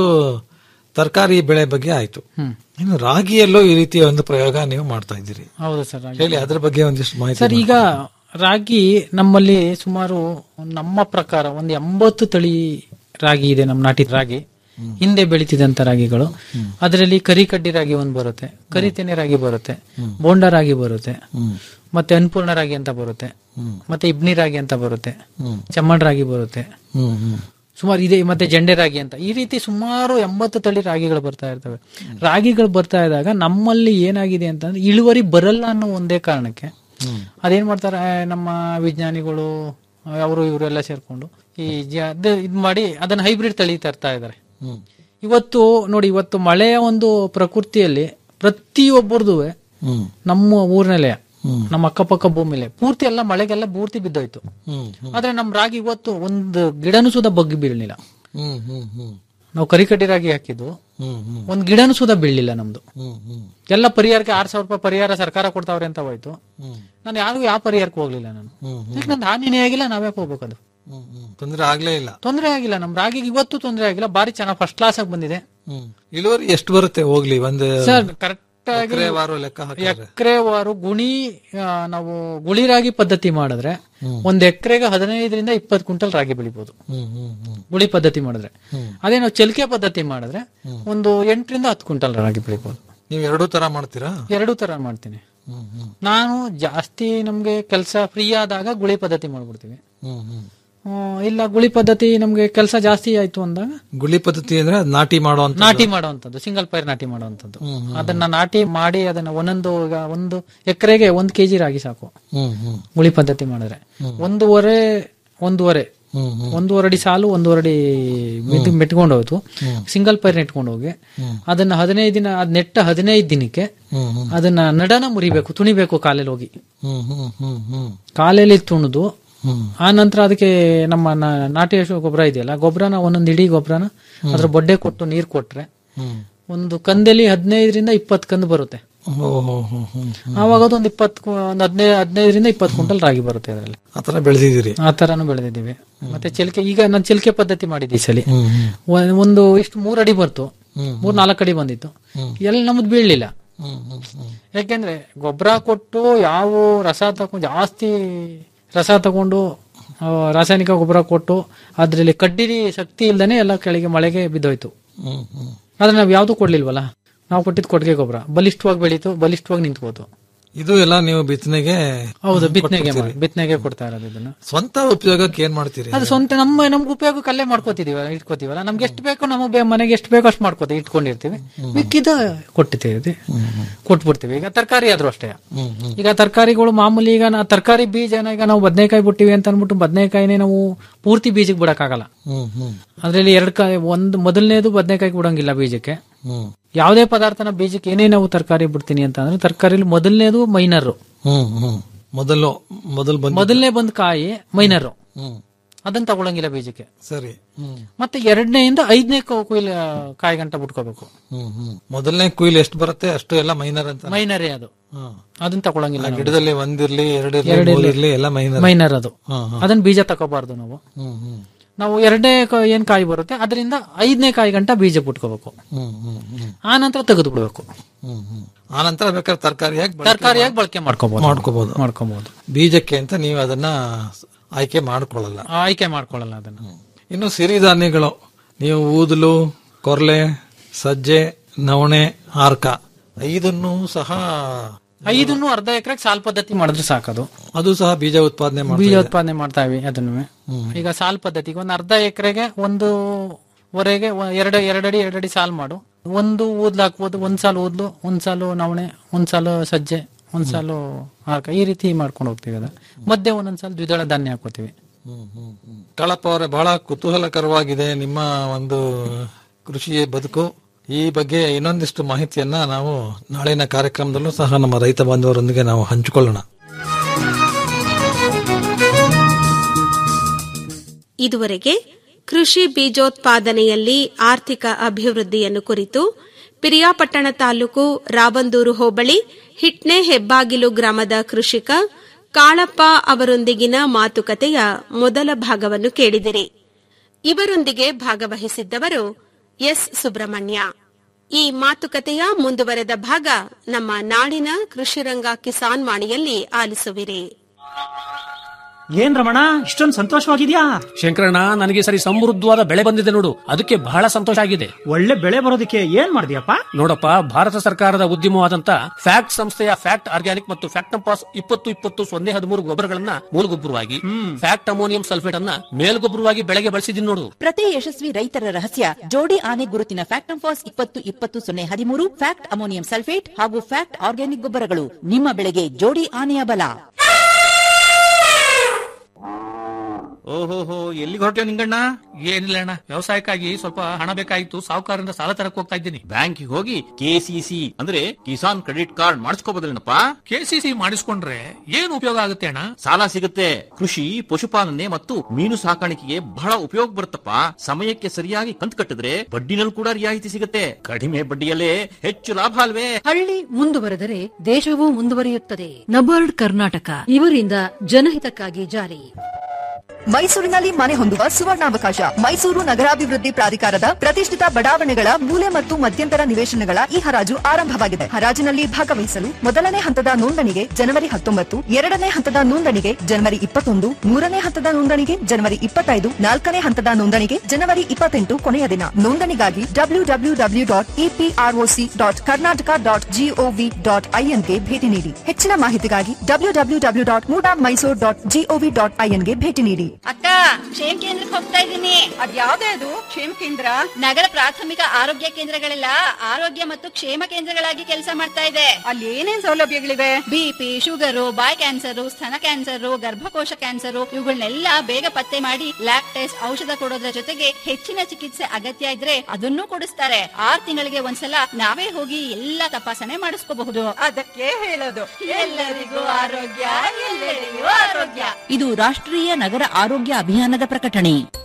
Speaker 15: ತರಕಾರಿ ಬೆಳೆ ಬಗ್ಗೆ ಆಯ್ತು
Speaker 14: ಹ್ಮ್
Speaker 15: ಇನ್ನು ರಾಗಿಯಲ್ಲೂ ಈ ರೀತಿಯ ಒಂದು ಪ್ರಯೋಗ ನೀವು ಮಾಡ್ತಾ ಇದ್ದೀರಿ
Speaker 14: ಹೌದು ಸರ್ ರಾಗಿ.
Speaker 15: ಹೇಳಿ ಅದ್ರ ಬಗ್ಗೆ ಒಂದಿಷ್ಟು ಮಾಹಿತಿ
Speaker 14: ಸರ್ ಈಗ ರಾಗಿ ನಮ್ಮಲ್ಲಿ ಸುಮಾರು ನಮ್ಮ ಪ್ರಕಾರ ಒಂದು ಎಂಬತ್ತು ತಳಿ ರಾಗಿ ಇದೆ ನಮ್ಮ ನಾಟಿ ರಾಗಿ ಹಿಂದೆ ಬೆಳೀತಿದಂತ ರಾಗಿಗಳು ಅದರಲ್ಲಿ ಕರಿ ಕಡ್ಡಿ ರಾಗಿ ಒಂದು ಬರುತ್ತೆ ಕರಿ ತೆನೆ ರಾಗಿ ಬರುತ್ತೆ ಬೋಂಡ ರಾಗಿ ಬರುತ್ತೆ ಮತ್ತೆ ಅನ್ಪೂರ್ಣ ರಾಗಿ ಅಂತ ಬರುತ್ತೆ ಮತ್ತೆ ಇಬ್ನಿ ರಾಗಿ ಅಂತ ಬರುತ್ತೆ ಚಮ್ಮಣ್ ರಾಗಿ ಬರುತ್ತೆ
Speaker 15: ಹ್ಮ್ ಹ್ಮ್
Speaker 14: ಸುಮಾರು ಇದೆ ಮತ್ತೆ ಜಂಡೆ ರಾಗಿ ಅಂತ ಈ ರೀತಿ ಸುಮಾರು ಎಂಬತ್ತು ತಳಿ ರಾಗಿಗಳು ಬರ್ತಾ ಇರ್ತವೆ ರಾಗಿಗಳು ಬರ್ತಾ ಇದ್ದಾಗ ನಮ್ಮಲ್ಲಿ ಏನಾಗಿದೆ ಅಂತಂದ್ರೆ ಇಳುವರಿ ಬರಲ್ಲ ಅನ್ನೋ ಒಂದೇ ಕಾರಣಕ್ಕೆ ಅದೇನ್ ಮಾಡ್ತಾರೆ ಆ, ನಮ್ಮ ವಿಜ್ಞಾನಿಗಳು ಅವರು ಇವರೆಲ್ಲ ಸೇರ್ಕೊಂಡು ಈ ಜ- ಅದ್ ಇದ್ ಮಾಡಿ ಅದನ್ನ ಹೈಬ್ರಿಡ್ ತಳಿ ತರ್ತಾ ಇದಾರೆ
Speaker 15: ಹ್ಮ್
Speaker 14: ಇವತ್ತು ನೋಡಿ ಇವತ್ತು ಮಳೆಯ ಒಂದು ಪ್ರಕೃತಿಯಲ್ಲಿ ಪ್ರತಿಯೊಬ್ಬರದು
Speaker 15: ಹ್ಮ್
Speaker 14: ನಮ್ಮ ಊರಿನಲ್ಲೇ ನಮ್ಮ ಅಕ್ಕಪಕ್ಕ ಭೂಮಿಲೆ ಪೂರ್ತಿ ಎಲ್ಲ ಮಳೆಗೆಲ್ಲ ಪೂರ್ತಿ ಬಿದ್ದೋಯ್ತು
Speaker 15: ಹ್ಮ್
Speaker 14: ಆದ್ರೆ ನಮ್ ರಾಗಿ ಇವತ್ತು ಒಂದು ಗಿಡನೂ ಸುದ ಬಗ್ಗಿ ಬೀಳಲಿಲ್ಲ
Speaker 15: ಹ್ಮ್ ಹ್ಮ್ ಹ್ಮ್
Speaker 14: ನಾವು ಕರಿಕಟ್ಟಿ ರಾಗಿ ಹಾಕಿದ್ದು
Speaker 15: ಹ್ಮ್ ಹ್ಮ್
Speaker 14: ಒಂದ್ ಗಿಡನೂ ಸುದ ಬೀಳಲಿಲ್ಲ ನಮ್ದು
Speaker 15: ಹ್ಮ್ ಹ್ಮ್
Speaker 14: ಎಲ್ಲ ಪರಿಹಾರಕ್ಕೆ ಆರ್ ಸಾವಿರ ರೂಪಾಯಿ ಪರಿಹಾರ ಸರ್ಕಾರ ಕೊಡ್ತಾವ್ರೆ ಅಂತ ಹೋಯ್ತು
Speaker 15: ಹ್ಮ್
Speaker 14: ನಾನು ಯಾರಿಗೂ ಯಾವ ಪರಿಹಾರಕ್ಕೆ ಹೋಗ್ಲಿಲ್ಲ ನಾನು
Speaker 15: ಹ್ಮ್
Speaker 14: ಯಾಕೆ ನಂದು ಹಾನಿನೇ ಆಗಿಲ್ಲ ನಾವ್ಯಾಕೆ ಹೋಗ್ಬೇಕು ಅದು
Speaker 15: ಹ್ಮ್ ಹ್ಮ್ ತೊಂದ್ರೆ ಆಗ್ಲೇ ಇಲ್ಲ
Speaker 14: ತೊಂದರೆ ಆಗಿಲ್ಲ ನಮ್ ರಾಗಿಗೆ ಇವತ್ತು ತೊಂದರೆ ಆಗಿಲ್ಲ ಬಾರಿ ಚೆನ್ನಾಗಿ ಫಸ್ಟ್ ಕ್ಲಾಸ್ ಆಗಿ ಬಂದಿದೆ
Speaker 15: ಹ್ಮ್ ಇಳುವರಿ ಎಷ್ಟು ಬರುತ್ತೆ ಹೋಗ್ಲಿ ಒಂದು
Speaker 14: ಸರ್ ಕರೆಕ್ಟ್ ಆಗಿ
Speaker 15: ಎಕರೆವಾರು ಲೆಕ್ಕ ಹಾಕಿದ್ರೆ
Speaker 14: ಎಕರೆವಾರು ಗುಣಿ ಆ, ನಾವು ಗುಳಿ ರಾಗಿ ಪದ್ಧತಿ ಮಾಡಿದ್ರೆ ಒಂದ್ ಎಕರೆಗೆ ಹದಿನೈದರಿಂದ ಇಪ್ಪತ್ತು ಕ್ವಿಂಟಲ್ ರಾಗಿ ಬೆಳಿಬಹುದು
Speaker 15: ಹ್ಮ್ ಹ್ಮ್ ಹ್ಮ್
Speaker 14: ಗುಳಿ ಪದ್ಧತಿ ಮಾಡಿದ್ರೆ
Speaker 15: ಹ್ಮ್.
Speaker 14: ಅದೇ ನಾವು ಚಲಿಕೆ ಪದ್ಧತಿ ಮಾಡಿದ್ರೆ ಒಂದು ಎಂಟರಿಂದ ಹತ್ತು ಕ್ವಿಂಟಲ್ ರಾಗಿ ಬೆಳಿಬಹುದು
Speaker 15: ನೀವು ಎರಡೂ ತರ ಮಾಡ್ತೀರಾ
Speaker 14: ಎರಡೂ ತರ ಮಾಡ್ತೀನಿ
Speaker 15: ಹ್ಮ್ ಹ್ಮ್
Speaker 14: ನಾನು ಜಾಸ್ತಿ ನಮ್ಗೆ ಕೆಲಸ ಫ್ರೀ ಆದಾಗ ಗುಳಿ ಪದ್ಧತಿ ಮಾಡ್ಬಿಡ್ತೀವಿ
Speaker 15: ಹ್ಮ್ ಹ್ಮ್
Speaker 14: ಹ್ಮ್, ಇಲ್ಲ ಗುಳಿ ಪದ್ಧತಿ ನಮ್ಗೆ ಕೆಲಸ ಜಾಸ್ತಿ ಆಯ್ತು ಅಂದಾಗ
Speaker 15: ಗುಳಿ ಪದ್ಧತಿ ಅಂದ್ರೆ ಅದ್ ನಾಟಿ ಮಾಡುವಂತ
Speaker 14: ನಾಟಿ ಮಾಡುವಂತದ್ದು ಸಿಂಗಲ್ ಪೈರ್ ನಾಟಿ ಮಾಡುವಂತದ್ದು ಅದನ್ನ ನಾಟಿ ಮಾಡಿ ಅದನ್ನ ಒಂದೊಂದು ಈಗ ಒಂದು ಎಕರೆಗೆ ಒಂದ್ ಕೆಜಿ ರಾಗಿ ಸಾಕು
Speaker 15: ಹ್ಮ್ ಹ್ಮ್
Speaker 14: ಗುಳಿ ಪದ್ಧತಿ ಮಾಡಿದ್ರೆ ಒಂದೂವರೆ ಒಂದೂವರೆ
Speaker 15: ಹ್ಮ್ ಹ್ಮ್
Speaker 14: ಒಂದೂವರೆ ಅಡಿ ಸಾಲು ಒಂದೂವರೆ ಅಡಿ ಮೆತ್- ಮೆಟ್ಕೊಂಡು ಹೋಯ್ತು ಸಿಂಗಲ್ ಪೈರ್ ನೆಟ್ಕೊಂಡು ಹೋಗಿ ಅದನ್ನ ಹದಿನೈದು ದಿನ ಅದ್ ನೆಟ್ಟ ಹದಿನೈದು ದಿನಕ್ಕೆ
Speaker 15: ಹ್ಮ್ ಹ್ಮ್
Speaker 14: ಅದನ್ನ ನಡನ ಮುರಿಬೇಕು ತುಣಿಬೇಕು ಕಾಲಲ್ಲಿ ಹೋಗಿ
Speaker 15: ಹ್ಮ್ ಹ್ಮ್ ಹ್ಮ್ ಹ್ಮ್
Speaker 14: ಕಾಲಲ್ಲಿ ತುಣಿದು
Speaker 15: ಹ್ಮ್
Speaker 14: ಆ ನಂತರ ಅದಕ್ಕೆ ನಮ್ಮ ನಾ- ನಾಟಿ ಹಸು ಗೊಬ್ಬರ ಇದೆಯಲ್ಲ ಗೊಬ್ಬರನ ಒಂದೊಂದು ಇಡೀ ಗೊಬ್ಬರನ ಅದ್ರ ಬೊಡ್ಡೆ ಕೊಟ್ಟು ನೀರ್ ಕೊಟ್ರೆ
Speaker 15: ಹ್ಮ್
Speaker 14: ಒಂದು ಕಂದಲ್ಲಿ ಹದಿನೈದರಿಂದ ಇಪ್ಪತ್ತು ಕಂದು ಬರುತ್ತೆ ಆವಾಗ ಅದೊಂದು ಇಪ್ಪತ್ತು ಒಂದು ಹದಿನೈದು ಹದಿನೈದರಿಂದ ಇಪ್ಪತ್ತು ಕ್ವಿಂಟಲ್ ರಾಗಿ ಬರುತ್ತೆ ಅದರಲ್ಲಿ
Speaker 15: ಆತರ ಬೆಳೆದಿದ್ದೀರಿ
Speaker 14: ಆ ತರಾನು ಬೆಳೆದಿದ್ದೀವಿ ಮತ್ತೆ ಚಿಲ್ಕೆ ಈಗ ನಾನು ಚಿಲ್ಕೆ ಪದ್ಧತಿ ಮಾಡಿದ್ದೆ ಈ ಸಲ ಒ- ಒಂದು ಇಷ್ಟು ಮೂರ್ ಅಡಿ ಬಂತು ಮೂರ್ ನಾಲ್ಕು ಅಡಿ ಬಂದಿತ್ತು ಎಲ್ಲಿ ನಮ್ದು ಬೀಳ್ಲಿಲ್ಲ ಯಾಕೆಂದ್ರೆ ಗೊಬ್ಬರ ಕೊಟ್ಟು ಯಾವ ರಸ ತಗೊಂಡು ಜಾಸ್ತಿ ರಸ ತಗೊಂಡು ಆ, ರಾಸಾಯನಿಕ ಗೊಬ್ಬರ ಕೊಟ್ಟು ಅದ್ರಲ್ಲಿ ಕಡ್ಡಿ ಶಕ್ತಿ ಇಲ್ದೇನೆ ಎಲ್ಲ ಕೆಳಗೆ ಮಳೆಗೆ ಬಿದ್ದೋಯ್ತು ಆದ್ರೆ ನಾವ್ ಯಾವ್ದು ಕೊಡ್ಲಿಲ್ವಲ್ಲ ನಾವು ಕೊಟ್ಟಿದ್ ಕೊಟ್ಟಿಗೆ ಗೊಬ್ಬರ ಬಲಿಷ್ಠವಾಗಿ ಬೆಳೀತು ಬಲಿಷ್ಠವಾಗಿ ನಿಂತ್ಕೋತು
Speaker 15: ಇದು ಎಲ್ಲ ನೀವು ಬಿತ್ತನೆಗೆ
Speaker 14: ಹೌದು ಬಿತ್ತನೆಗೆ
Speaker 15: ಕೊಟ್ಬಿಡ್ತೀರಿ.
Speaker 14: ಬಿತ್ತನೆಗೆ ಕೊಡ್ತಾ ಇರೋದು ಇದನ್ನ
Speaker 15: ಸ್ವಂತ ಉಪಯೋಗಕ್ಕೆ ಏನ್ ಮಾಡ್ತೀರಿ
Speaker 14: ಅದು ಸ್ವಂತ ನಮ್ಮ ನಮ್ಗೆ ಉಪಯೋಗಕ್ಕೆ ಅಲ್ಲೇ ಮಾಡ್ಕೋತಿದೀವ ಇಟ್ಕೋತೀವಲ್ಲ ನಮ್ಗೆ ಎಷ್ಟು ಬೇಕೋ ನಮ್ಮ ಬೇ- ಮನೆಗೆ ಎಷ್ಟು ಬೇಕೋ ಅಷ್ಟು ಮಾಡ್ಕೋತೀವಿ ಇಟ್ಕೊಂಡಿರ್ತೀವಿ ಮಿಕ್ಕಿದ ಕೊಟ್ಟಿರ್ತೀವಿ ಕೊಟ್ಬಿಡ್ತೀವಿ ಈಗ ತರಕಾರಿ ಆದ್ರೂ ಅಷ್ಟೇ ಈಗ ತರಕಾರಿಗಳು ಮಾಮೂಲಿ ಈಗ ನಾ ತರಕಾರಿ ಬೀಜನ ಈಗ ನಾವು ಬದನೆಕಾಯಿ ಬಿಟ್ಟಿವಿ ಅಂತ ಅನ್ಬಿಟ್ಟು ಬದನೆಕಾಯಿನೇ ನಾವು ಪೂರ್ತಿ ಬೀಜಕ್ಕೆ ಬಿಡಕ್ಕಾಗಲ್ಲ
Speaker 15: ಹ್ಮ್ ಹ್ಮ್
Speaker 14: ಅದ್ರಲ್ಲಿ ಎರಡು ಕಾಯಿ ಒಂದು ಮೊದಲನೇದು ಬದನೆಕಾಯಿ ಬಿಡಂಗಿಲ್ಲ ಬೀಜಕ್ಕೆ
Speaker 15: ಹ್ಮ್
Speaker 14: ಯಾವುದೇ ಪದಾರ್ಥನ ಬೀಜಕ್ಕೆ ಏನೇ ನಾವು ತರಕಾರಿ ಬಿಡ್ತೀನಿ ಅಂತ ಅಂದ್ರೆ ತರಕಾರಿಲಿ ಮೊದಲನೇದು ಮೈನರ್
Speaker 15: ಹ್ಮ್ ಹ್ಮ್ ಮೊದಲು ಮೊದಲು ಬಂದ
Speaker 14: ಮೊದಲನೇ ಬಂದ್ ಕಾಯಿ ಮೈನರ್
Speaker 15: ಹ್ಮ್
Speaker 14: ಅದನ್ನ ತಗೊಳಂಗಿಲ್ಲ ಬೀಜಕ್ಕೆ
Speaker 15: ಸರಿ ಹ್ಮ್
Speaker 14: ಮತ್ತೆ ಎರಡನೆಯಿಂದ ಐದನೇ ಕೊಯ್ಲು ಕಾಯಿ ಗಂಟ ಬಿಟ್ಕೋಬೇಕು
Speaker 15: ಹ್ಮ್ ಹ್ಮ್ ಮೊದಲನೇ ಕುಯ್ಲು ಎಷ್ಟು ಬರುತ್ತೆ ಅಷ್ಟು ಎಲ್ಲ ಮೈನರ್ ಅಂತ
Speaker 14: ಮೈನರೇ ಅದು
Speaker 15: ಹ್ಮ್.
Speaker 14: ಅದನ್ನ ತಗೊಳಂಗಿಲ್ಲ
Speaker 15: ಆ
Speaker 14: ನಾವು.
Speaker 15: ಗಿಡದಲ್ಲಿ ಒಂದಿರ್ಲಿ ಎರಡಿರ್ಲಿ
Speaker 14: ಎರಡಿರ್ಲಿ.
Speaker 15: ಮೂರಿರ್ಲಿ ಎಲ್ಲ ಮೈನರ್
Speaker 14: ಮೈನರ್ ಅದು
Speaker 15: ಹ್ಮ್, ಹ್ಮ್.
Speaker 14: ಅದನ್ನ ಬೀಜ ತಗೋಬಾರ್ದು ನಾವು
Speaker 15: ಹ್ಮ್ ಹ್ಮ್
Speaker 14: ನಾವು ಎರಡನೇ ಕ- ಏನ್ ಕಾಯಿ ಬರುತ್ತೆ ಅದರಿಂದ ಐದನೇ ಕಾಯಿ ಗಂಟ ಬೀಜ ಬಿಟ್ಕೋಬೇಕು
Speaker 15: ಹ್ಮ್ ಹ್ಮ್ ಹ್ಮ್
Speaker 14: ಆ ನಂತರ ತೆಗೆದು ಬಿಡ್ಬೇಕು
Speaker 15: ಹ್ಮ್ ಹ್ಮ್ ಆ ನಂತರ ಬೇಕಾದ್ರೆ ತರಕಾರಿಯಾಗಿ
Speaker 14: ತರಕಾರಿಯಾಗಿ ಬಳಕೆ ಮಾಡ್ಕೋಬಹುದು
Speaker 15: ಮಾಡ್ಕೋಬಹುದು
Speaker 14: ಮಾಡ್ಕೋಬಹುದು
Speaker 15: ಬೀಜಕ್ಕೆ ಅಂತ ನೀವು ಅದನ್ನ ಆಯ್ಕೆ ಮಾಡ್ಕೊಳ್ಳಲ್ಲ
Speaker 14: ಆಯ್ಕೆ ಮಾಡ್ಕೊಳ್ಳಲ್ಲ ಅದನ್ನ
Speaker 15: ಇನ್ನು ಸಿರಿಧಾನ್ಯಗಳು ನೀವು ಊದಲು ಕೊರ್ಲೆ ಸಜ್ಜೆ ನವಣೆ ಹಾರ್ಕ ಐದನ್ನು ಸಹ
Speaker 14: ಐದನ್ನು ಅರ್ಧ ಎಕರೆಗೆ ಸಾಲ್ ಪದ್ಧತಿ ಮಾಡಿದ್ರೆ ಸಾಕದು
Speaker 15: ಅದು ಸಹ ಬೀಜ ಉತ್ಪಾದನೆ ಮಾಡ್ತಾ
Speaker 14: ಬೀಜ
Speaker 15: ಇದೆ.
Speaker 14: ಉತ್ಪಾದನೆ ಮಾಡ್ತಾ ಇವಿ ಅದನ್ನು ಈಗ ಸಾಲ್ ಪದ್ಧತಿಗೆ ಒಂದು ಅರ್ಧ ಎಕರೆಗೆ ಒಂದು ವರೆಗೆ ಒ- ಎರಡು ಎರಡಡಿ ಎರಡಡಿ ಸಾಲ್ ಮಾಡು ಒಂದು ಊದ್ಲು ಹಾಕ್ಬೋದು ಒಂದ್ ಸಾಲು ಊದ್ಲು ಒಂದ್ ಸಾಲು ನವಣೆ ಒಂದ್ ಸಾಲು ಸಜ್ಜೆ ಒಂದ್ ಸಾಲು ಹಾರ್ಕ ಈ ರೀತಿ ಮಾಡ್ಕೊಂಡು ಹೋಗ್ತೀವಿ ಅದ ಮಧ್ಯೆ ಒಂದೊಂದ್ ಸಾಲ ದ್ವಿದಳ ಧಾನ್ಯ ಹಾಕೋತೀವಿ
Speaker 15: ಕಳಪ್ಪ ಅವರೇ ಬಹಳ ಕುತೂಹಲಕರವಾಗಿದೆ ನಿಮ್ಮ ಒಂದು ಕೃಷಿ ಬದುಕು ಈ ಬಗ್ಗೆ ಇನ್ನೊಂದಿಷ್ಟು ಮಾಹಿತಿಯನ್ನ ನಾವು ನಾಳಿನ ಕಾರ್ಯಕ್ರಮದಲ್ಲೂ ಸಹ ನಮ್ಮ ರೈತ ಬಾಂಧವರೊಂದಿಗೆ ನಾವು ಹಂಚಿಕೊಳ್ಳೋಣ
Speaker 2: ಇದುವರೆಗೆ ಕೃಷಿ ಬೀಜೋತ್ಪಾದನೆಯಲ್ಲಿ ಆರ್ಥಿಕ ಅಭಿವೃದ್ಧಿಯನ್ನು ಕುರಿತು ಪಿರಿಯಾಪಟ್ಟಣ ತಾಲೂಕು ರಾಬಂದೂರು ಹೋಬಳಿ ಹಿಟ್ನೆ ಹೆಬ್ಬಾಗಿಲು ಗ್ರಾಮದ ಕೃಷಿಕ ಕಾಳಪ್ಪ ಅವರೊಂದಿಗಿನ ಮಾತುಕತೆಯ ಮೊದಲ ಭಾಗವನ್ನು ಕೇಳಿದಿರಿ ಇವರೊಂದಿಗೆ ಭಾಗವಹಿಸಿದ್ದವರು ಎಸ್ ಸುಬ್ರಹ್ಮಣ್ಯ ಈ ಮಾತುಕತೆಯ ಮುಂದುವರೆದ ಭಾಗ ನಮ್ಮ ನಾಡಿನ ಕೃಷಿರಂಗ ಕಿಸಾನ್ ವಾಣಿಯಲ್ಲಿ ಆಲಿಸುವಿರಿ
Speaker 16: ಏನ್ ರಮಣ ಇಷ್ಟೊಂದು ಸಂತೋಷವಾಗಿದ್ಯಾ
Speaker 17: ಶಂಕರಣ್ಣ ನನಗೆ ಸರಿ ಸಮೃದ್ಧವಾದ ಬೆಳೆ ಬಂದಿದೆ ನೋಡು ಅದಕ್ಕೆ ಬಹಳ ಸಂತೋಷ ಆಗಿದೆ
Speaker 16: ಒಳ್ಳೆ ಬೆಳೆ ಬರೋದಕ್ಕೆ ಏನ್ ಮಾಡಿದ್ಯಪ್ಪ
Speaker 17: ನೋಡಪ್ಪ ಭಾರತ ಸರ್ಕಾರದ ಉದ್ಯಮವಾದಂತ ಫ್ಯಾಕ್ಟ್ ಸಂಸ್ಥೆಯ ಫ್ಯಾಕ್ಟ್ ಆರ್ಗ್ಯಾನಿಕ್ ಮತ್ತು ಫ್ಯಾಕ್ಟಂಪಾಸ್ ಇಪ್ಪತ್ತು ಇಪ್ಪತ್ತು ಸೊನ್ನೆ ಹದಿಮೂರು ಗೊಬ್ಬರಗಳನ್ನ ಮೂಲಗೊಬ್ಬರವಾಗಿ ಫ್ಯಾಕ್ಟ್ ಅಮೋನಿಯಂ ಸಲ್ಫೇಟ್ ಅನ್ನ ಮೇಲ್ಗೊಬ್ಬರವಾಗಿ ಬೆಳೆಗೆ ಬಳಸಿದೀನಿ ನೋಡು
Speaker 7: ಪ್ರತಿ ಯಶಸ್ವಿ ರೈತರ ರಹಸ್ಯ ಜೋಡಿ ಆನೆ ಗುರುತಿನ ಫ್ಯಾಕ್ಟಂಫಾಸ್ ಇಪ್ಪತ್ತು ಇಪ್ಪತ್ತು ಸೊನ್ನೆ ಹದಿಮೂರು ಫ್ಯಾಕ್ಟ್ ಅಮೋನಿಯಂ ಸಲ್ಫೇಟ್ ಹಾಗೂ ಫ್ಯಾಕ್ಟ್ ಆರ್ಗ್ಯಾನಿಕ್ ಗೊಬ್ಬರಗಳು ನಿಮ್ಮ ಬೆಳೆಗೆ ಜೋಡಿ ಆನೆಯ ಬಲ
Speaker 17: ಓಹೋಹೋ ಎಲ್ಲಿಗೆ ಹೊರಟೆ ನಿಂಗಣ್ಣ ಏನಿಲ್ಲ ಅಣ್ಣ ವ್ಯವಸಾಯಕ್ಕಾಗಿ ಸ್ವಲ್ಪ ಹಣ ಬೇಕಾಗಿತ್ತು ಸಾಹುಕಾರರಿಂದ ಸಾಲ ತರಕ್ ಹೋಗ್ತಾ ಇದ್ದೀನಿ
Speaker 18: ಬ್ಯಾಂಕಿಗೆ ಹೋಗಿ ಕೆಸಿಸಿ ಅಂದ್ರೆ ಕಿಸಾನ್ ಕ್ರೆಡಿಟ್ ಕಾರ್ಡ್ ಮಾಡಿಸ್ಕೋಬೋದಲ್ಲೇನಪ್ಪ
Speaker 17: ಕೆಸಿಸಿ ಮಾಡಿಸ್ಕೊಂಡ್ರೆ ಏನ್ ಉಪಯೋಗ ಆಗುತ್ತೆ ಅಣ್ಣ
Speaker 18: ಸಾಲ ಸಿಗುತ್ತೆ ಕೃಷಿ ಪಶುಪಾಲನೆ ಮತ್ತು ಮೀನು ಸಾಕಾಣಿಕೆಗೆ ಬಹಳ ಉಪಯೋಗ ಬರುತ್ತಪ್ಪ ಸಮಯಕ್ಕೆ ಸರಿಯಾಗಿ ಕಂತು ಕಟ್ಟಿದ್ರೆ ಬಡ್ಡಿನಲ್ಲಿ ಕೂಡ ರಿಯಾಯಿತಿ ಸಿಗುತ್ತೆ ಕಡಿಮೆ ಬಡ್ಡಿಯಲ್ಲೇ ಹೆಚ್ಚು ಲಾಭ ಅಲ್ವೇ
Speaker 19: ಹಳ್ಳಿ ಮುಂದುವರೆದರೆ ದೇಶವೂ ಮುಂದುವರಿಯುತ್ತದೆ ನಬಾರ್ಡ್ ಕರ್ನಾಟಕ ಇವರಿಂದ ಜನಹಿತಕ್ಕಾಗಿ ಜಾರಿ
Speaker 20: ಮೈಸೂರಿನಲ್ಲಿ ಮನೆ ಹೊಂದುವ ಸುವರ್ಣಾವಕಾಶ ಮೈಸೂರು ನಗರಾಭಿವೃದ್ಧಿ ಪ್ರಾಧಿಕಾರದ ಪ್ರತಿಷ್ಠಿತ ಬಡಾವಣೆಗಳ ಮೂಲೆ ಮತ್ತು ಮಧ್ಯಂತರ ನಿವೇಶನಗಳ ಈ ಹರಾಜು ಆರಂಭವಾಗಿದೆ ಹರಾಜಿನಲ್ಲಿ ಭಾಗವಹಿಸಲು ಮೊದಲನೇ ಹಂತದ ನೋಂದಣಿಗೆ ಜನವರಿ ಹತ್ತೊಂಬತ್ತು ಎರಡನೇ ಹಂತದ ನೋಂದಣಿಗೆ ಜನವರಿ ಇಪ್ಪತ್ತೊಂದು ಮೂರನೇ ಹಂತದ ನೋಂದಣಿಗೆ ಜನವರಿ ಇಪ್ಪತ್ತೈದು ನಾಲ್ಕನೇ ಹಂತದ ನೋಂದಣಿಗೆ ಜನವರಿ ಇಪ್ಪತ್ತೆಂಟು ಕೊನೆಯ ದಿನ ನೋಂದಣಿಗಾಗಿ W W W dot EPROC dot Karnataka dot GOV dot ಐಎನ್ಗೆ ಭೇಟಿ ನೀಡಿ ಹೆಚ್ಚಿನ ಮಾಹಿತಿಗಾಗಿ W W W dot MUDA Mysuru dot GOV dot ಐಎನ್ಗೆ ಭೇಟಿ ನೀಡಿ
Speaker 9: ಅಕ್ಕ ಕ್ಷೇಮ ಕೇಂದ್ರಕ್ಕೆ ಹೋಗ್ತಾ ಇದ್ದೀನಿ ಅದ್ಯಾವ್ದೇ ಅದು ಕ್ಷೇಮ ಕೇಂದ್ರ ನಗರ ಪ್ರಾಥಮಿಕ ಆರೋಗ್ಯ ಕೇಂದ್ರಗಳೆಲ್ಲ ಆರೋಗ್ಯ ಮತ್ತು ಕ್ಷೇಮ ಕೇಂದ್ರಗಳಾಗಿ ಕೆಲಸ ಮಾಡ್ತಾ ಇದೆ ಅಲ್ಲಿ ಏನೇನ್ ಸೌಲಭ್ಯಗಳಿವೆ ಬಿಪಿ ಶುಗರು ಬಾಯ್ ಕ್ಯಾನ್ಸರ್ ಸ್ತನ ಕ್ಯಾನ್ಸರ್ ಗರ್ಭಕೋಶ ಕ್ಯಾನ್ಸರ್ ಇವುಗಳನ್ನೆಲ್ಲ ಬೇಗ ಪತ್ತೆ ಮಾಡಿ ಲ್ಯಾಬ್ ಟೆಸ್ಟ್ ಔಷಧ ಕೊಡೋದ್ರ ಜೊತೆಗೆ ಹೆಚ್ಚಿನ ಚಿಕಿತ್ಸೆ ಅಗತ್ಯ ಇದ್ರೆ ಅದನ್ನೂ ಕೊಡಿಸ್ತಾರೆ ಆರ್ ತಿಂಗಳಿಗೆ ಒಂದ್ಸಲ ನಾವೇ ಹೋಗಿ ಎಲ್ಲ ತಪಾಸಣೆ ಮಾಡಿಸ್ಕೋಬಹುದು ಅದಕ್ಕೆ ಹೇಳೋದು ಎಲ್ಲರಿಗೂ ಆರೋಗ್ಯ ಎಲ್ಲೆಡೆಯೂ ಆರೋಗ್ಯ
Speaker 7: ಇದು ರಾಷ್ಟ್ರೀಯ ನಗರ ಆರೋಗ್ಯ ಅಭಿಯಾನದ ಪ್ರಕಟಣೆ
Speaker 9: ಏನ್ರಪ್ಪ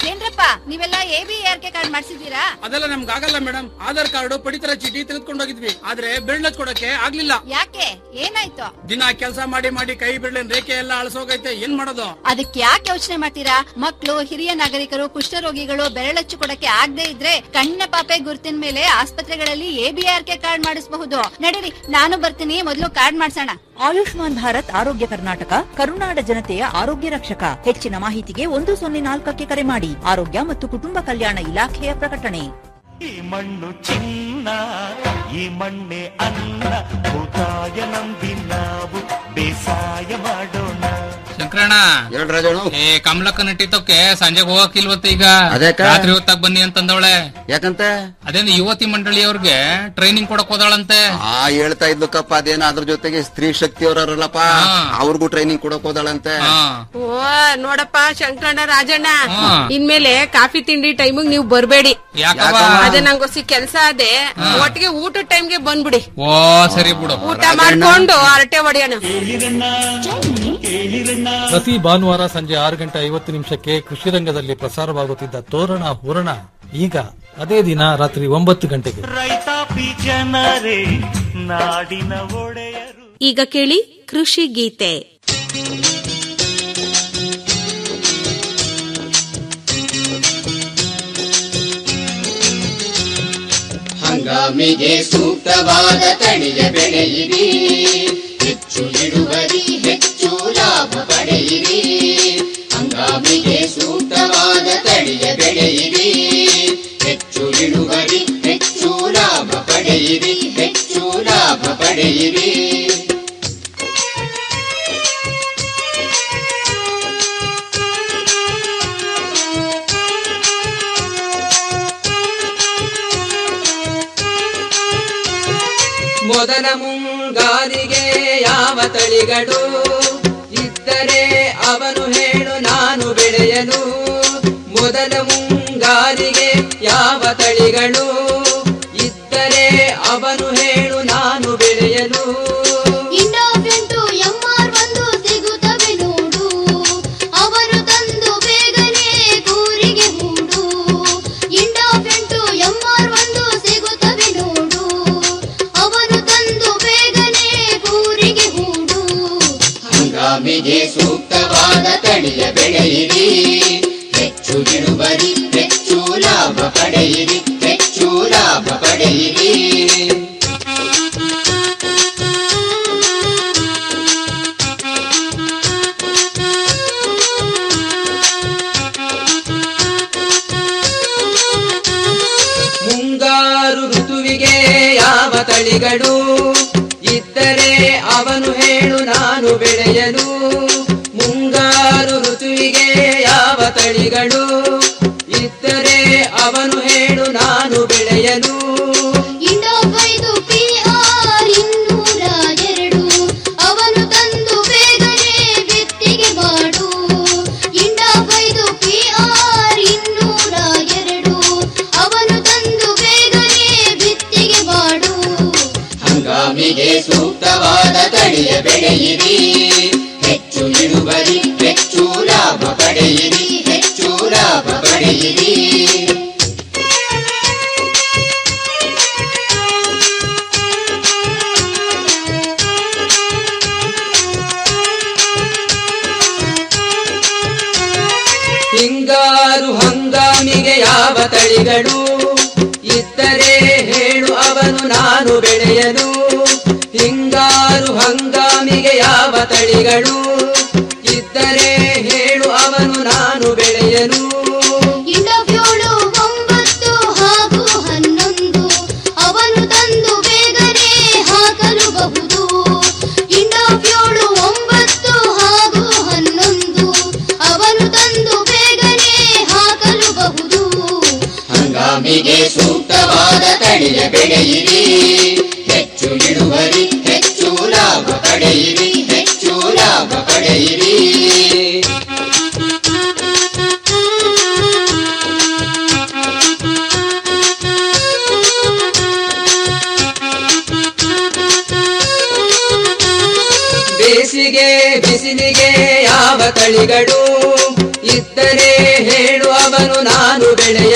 Speaker 9: ಏನಪ್ಪ ನೀವೆಲ್ಲ A B R K card ಮಾಡ್ಸಿದ್ದೀರಾ
Speaker 11: ಅದೆಲ್ಲ ನಮ್ಗೆ ಆಗಲ್ಲ ಮೇಡಮ್ ಆಧಾರ್ ಕಾರ್ಡ್ ಪಡಿತರ ಚೀಟಿ ತೆಗೆದುಕೊಂಡೋಗಿದ್ವಿ ಆದ್ರೆ ಬೆರಳು ಕೊಡಕ್ಕೆ ಆಗ್ಲಿಲ್ಲ
Speaker 9: ಯಾಕೆ ಏನಾಯ್ತು
Speaker 11: ದಿನ ಕೆಲಸ ಮಾಡಿ ಮಾಡಿ ಕೈ ಬಿಡ್ಲಿನ ರೇಖೆ ಎಲ್ಲ ಅಳಸೋಗೈತೆ ಏನ್ ಮಾಡೋದು
Speaker 9: ಅದಕ್ಕೆ ಯಾಕೆ ಯೋಚನೆ ಮಾಡ್ತೀರಾ ಮಕ್ಕಳು ಹಿರಿಯ ನಾಗರಿಕರು ಕುಷ್ಠರೋಗಿಗಳು ಬೆರಳಚ್ಚು ಕೊಡಕ್ಕೆ ಆಗದೆ ಇದ್ರೆ ಕಣ್ಣಿನ ಪಾಪೆ ಗುರುತಿನ ಮೇಲೆ ಆಸ್ಪತ್ರೆಗಳಲ್ಲಿ ಎಬಿಆರ್ ಕೆ ಕಾರ್ಡ್ ಮಾಡಿಸಬಹುದು ನಡೀರಿ ನಾನು ಬರ್ತೀನಿ ಮೊದಲು ಕಾರ್ಡ್ ಮಾಡ್ಸೋಣ
Speaker 7: ಆಯುಷ್ಮಾನ್ ಭಾರತ್ ಆರೋಗ್ಯ ಕರ್ನಾಟಕ ಕರುನಾಡ ಜನತೆಯ ಆರೋಗ್ಯ ರಕ್ಷಕ ಹೆಚ್ಚಿನ ಮಾಹಿತಿಗೆ ಒಂದು ಸೊನ್ನೆ ನಾಲ್ಕಕ್ಕೆ ಕರೆ ಮಾಡಿ ಆರೋಗ್ಯ ಮತ್ತು ಕುಟುಂಬ ಕಲ್ಯಾಣ ಇಲಾಖೆಯ ಪ್ರಕಟಣೆ
Speaker 21: ಈ ಮಣ್ಣು ಚಿನ್ನ ಈ ಮಣ್ಣೆ ಅನ್ನ ಭೂತಾಯ ನಂಬಿ ನಾವು ಬೇಸಾಯ ಮಾಡೋಣ
Speaker 22: ಶಂಕರಣ್ಣ
Speaker 23: ಹೇಳ್ರಾಜಣ್ಣ
Speaker 22: ಏ ಕಮಲಕ್ಕ ನಟ್ಟಿದ್ದಕ್ಕೆ ಸಂಜೆಗೆ ಹೋಗಕ್ಕಿಲ್ವತ್ತ ಈಗ
Speaker 23: ಅದ್ಯಾಕ?
Speaker 22: ರಾತ್ರಿ ಹೊತ್ತಾಗ ಬನ್ನಿ ಅಂತಂದವಳೆ
Speaker 23: ಯಾಕಂತ
Speaker 22: ಅದೇನು ಯುವತಿ ಮಂಡಳಿಯವ್ರಿಗೆ ಟ್ರೈನಿಂಗ್ ಕೊಡಕ್ ಹೋದಾಳಂತೆ
Speaker 23: ಆ ಹೇಳ್ತಾ ಇದ್ಲಕ್ಕಪ್ಪ ಅದೇನ ಅದ್ರ ಜೊತೆಗೆ ಸ್ತ್ರೀ ಶಕ್ತಿ ಅವರಲ್ಲಪ್ಪ ಅವ್ರಿಗೂ ಟ್ರೈನಿಂಗ್ ಕೊಡಕ್ ಹೋದಾಳಂತೆ
Speaker 2: ಓ ನೋಡಪ್ಪ ಶಂಕರಣ್ಣ ರಾಜಣ್ಣ
Speaker 22: ಹಾ.
Speaker 2: ಇನ್ಮೇಲೆ ಕಾಫಿ ತಿಂಡಿ ಟೈಮಿಗ್ ನೀವು ಬರ್ಬೇಡಿ
Speaker 22: ಯಾಕವ್ವ?
Speaker 2: ಅದೇ ನಂಗೊಸಿ ಕೆಲ್ಸ ಅದೇ ಒಟ್ಟಿಗೆ ಊಟದ ಟೈಮ್ಗೆ ಬಂದ್ಬಿಡಿ
Speaker 22: ಓ ಸರಿ ಬಿಡು
Speaker 2: ಊಟ ಮಾಡ್ಕೊಂಡು ಹರಟೆ ಹೊಡೆಯೋಣ
Speaker 15: ಪ್ರತಿ ಭಾನುವಾರ ಸಂಜೆ ಆರು ಗಂಟೆ ಐವತ್ತು ನಿಮಿಷಕ್ಕೆ ಕೃಷಿ ರಂಗದಲ್ಲಿ ಪ್ರಸಾರವಾಗುತ್ತಿದ್ದ ತೋರಣ ಹೂರಣ ಈಗ ಅದೇ ದಿನ ರಾತ್ರಿ ಒಂಬತ್ತು ಗಂಟೆಗೆ
Speaker 21: ರೈತಾಪಿ ಜನರೇ ನಾಡಿನ ಒಡೆಯರು
Speaker 2: ಈಗ ಕೇಳಿ ಕೃಷಿ ಗೀತೆ
Speaker 24: ಹಂಗಾಮಿಗೆ ಸೂಕ್ತವಾದ ತಳಿಯ ಬೆಳೆಯಿರಿ ಹೆಚ್ಚು ಇಳುವರಿ ಹೆಚ್ಚು ಲಾಭ ಪಡೆಯಿರಿ ಹಂಗಾಮಿಗೆ ಸೂಕ್ತವಾದ ತಳಿಯ ಬೆಳೆಯಿರಿ ಹೆಚ್ಚು ಇಳುವರಿ ಹೆಚ್ಚು ಲಾಭ ಪಡೆಯಿರಿ ಹೆಚ್ಚು ಲಾಭ ಪಡೆಯಿರಿ
Speaker 25: ಮೊದಲ ಮುಂಗಾರಿಗೆ ಯಾವ ತಳಿಗಳು ಇದ್ದರೆ ಅವನು ಹೇಳು ನಾನು ಬೆಳೆಯಲು ಮೊದಲ ಮುಂಗಾರಿಗೆ ಯಾವ ತಳಿಗಳು ಇದ್ದರೆ ಅವನು ಹೇಳು ನಾನು ಬೆಳೆಯಲು
Speaker 26: ಇಂಡೋಫೆಂಟು ಎಂಆರ್ ಒಂದು ಸಿಗುತ್ತವೆ ನೋಡು ಅವರು ತಂದು ಬೇಗನೆ ಕೂರಿಗೆ ಹೂಡು ಇಂಡೋಫೆಂಟು ಎಂಆರ್ ಒಂದು ಸಿಗುತ್ತವೆ ನೋಡು ಅವರು ತಂದು ಬೇಗನೆ ಕೂರಿಗೆ ಹೂಡು
Speaker 24: ಹಂಗಾಮಿಗೆ ಸೂಕ್ತವಾದ ತಳಿಯ ಬೆಳೆಯಿರಿ ಹೆಚ್ಚು ಇಳುವರಿ ಹೆಚ್ಚು ಲಾಭ ಪಡೆಯಿರಿ ಹೆಚ್ಚು ಲಾಭ ಪಡೆಯಿರಿ
Speaker 25: ಮುಂಗಾರು ಋತುವಿಗೆ ಯಾವ ತಳಿಗಳು ಇದ್ದರೆ ಅವನು ಹೇಳು ನಾನು ಬೆಳೆಯಲು ಮುಂಗಾರು ಋತುವಿಗೆ ಯಾವ ತಳಿಗಳು ಇದ್ದರೆ ಅವನು ಹೇಳು ನಾನು ಬೆಳೆಯಲು
Speaker 26: ಇಂಡೋಫೈದು ಪಿಆರ್ ಇನ್ನೂರ ಎರಡು ಅವನು ತಂದು ಬೇಗನೆ ಬಿತ್ತಿಗೆ ಮಾಡು ಇಂಡೋಫೈದು ಪಿಆರ್ ಇನ್ನೂರ ಎರಡು ಅವನು ತಂದು ಬೇಗನೆ ಬಿತ್ತಿಗೆ ಮಾಡು
Speaker 24: ಹಂಗಾಮಿಗೆ ಸೂಕ್ತವಾದ ತಳಿಯ ಬೆಳೆಯಿರಿ ಹೆಚ್ಚು ಇಳುವರಿ ಹೆಚ್ಚು ಲಾಭ ಪಡೆಯಿರಿ ಹೆಚ್ಚು ಲಾಭ ಪಡೆಯಿರಿ
Speaker 25: ಹಿಂಗಾರು ಹಂಗಾಮಿಗೆ ಯಾವ ತಳಿಗಳು ಇದ್ದರೆ ಹೇಳು ಅವನು ನಾನು ಬೆಳೆಯಲು ಹಿಂಗಾರು ಹಂಗಾಮಿಗೆ ಯಾವ ತಳಿಗಳು ಇದ್ದರೆ ಹೇಳು ಅವನು ನಾನು ಬೆಳೆಯಲು
Speaker 26: ಇಂಡೋಫ್ಯೋಳು ಒಂಬತ್ತು ಹಾಗೂ ಹನ್ನೊಂದು ಅವನು ತಂದು ಬೇಗನೆ ಹಾಕಲು ಬಹುದು ಇಂಡೋಫ್ಯೋಳು ಒಂಬತ್ತು ಹಾಗೂ ಹನ್ನೊಂದು ಅವನು ತಂದು ಬೇಗನೆ ಹಾಕಲು ಬಹುದು
Speaker 24: ಹಂಗಾಮಿಗೆ ಸೂಕ್ತವಾದ ತಳಿಯ ಬೆಳೆಯಿರಿ ಹೆಚ್ಚು ಇಳುವರಿ ಹೆಚ್ಚು ಲಾಭ ಪಡೆಯಿರಿ ಹೆಚ್ಚು ಲಾಭ ಪಡೆಯಿರಿ
Speaker 25: ಬೇಸಿಗೆ ಬಿಸಿಲಿಗೆ ಯಾವ ತಳಿಗಳು ಇದ್ದರೆ ಹೇಳು ಅವನು ನಾನು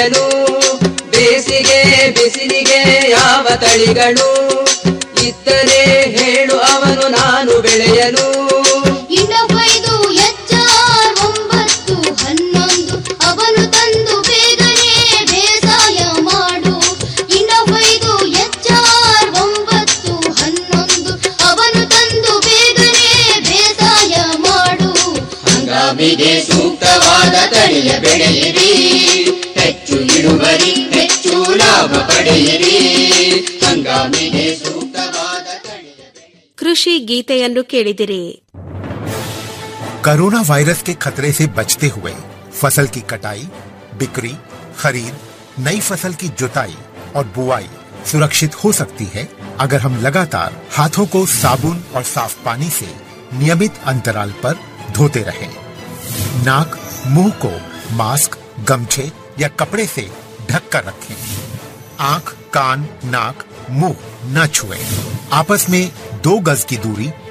Speaker 25: ಬೆಳೆಯಲು ಬೇಸಿಗೆ ಬಿಸಿಲಿಗೆ ಯಾವ ತಳಿಗಳು ಇದ್ದರೆ ಹೇಳು ಅವನು ನಾನು ಬೆಳೆಯಲು
Speaker 26: ಇನ್ನೊಬ್ಬೈದು ಎಚ್ಚಾರ್ ಒಂಬತ್ತು ಹನ್ನೊಂದು ಅವನು ತಂದು ಬೇಗನೆ ಬೇಸಾಯ ಮಾಡು ಇನ್ನೊಬ್ಬೈದು ಎಚ್ಚಾರ್ ಒಂಬತ್ತು ಹನ್ನೊಂದು ಅವನು ತಂದು ಬೇಗನೆ ಬೇಸಾಯ ಮಾಡು
Speaker 24: ಹಂಗಾಮಿಗೆ ಸೂಕ್ತವಾದ ತಳಿಯ ಬೆಳೆಯಿರಿ ಹೆಚ್ಚು ಇಳುವರಿ ಹೆಚ್ಚು ಲಾಭ ಪಡೆಯಿರಿ ಹಂಗಾಮಿಗೆ ಸೂಕ್ತವಾದ
Speaker 2: ಕೃಷಿ ಗೀತೆಯನ್ನು ಕೇಳಿದಿರಿ
Speaker 1: कोरोना वायरस के खतरे से बचते हुए फसल की कटाई बिक्री खरीद नई फसल की जुताई और बुआई सुरक्षित हो सकती है अगर हम लगातार हाथों को साबुन और साफ पानी से नियमित अंतराल पर धोते रहें। नाक मुंह को मास्क गमछे या कपड़े से ढक कर रखें आंख कान नाक मुंह न छुएं। आपस में दो गज की दूरी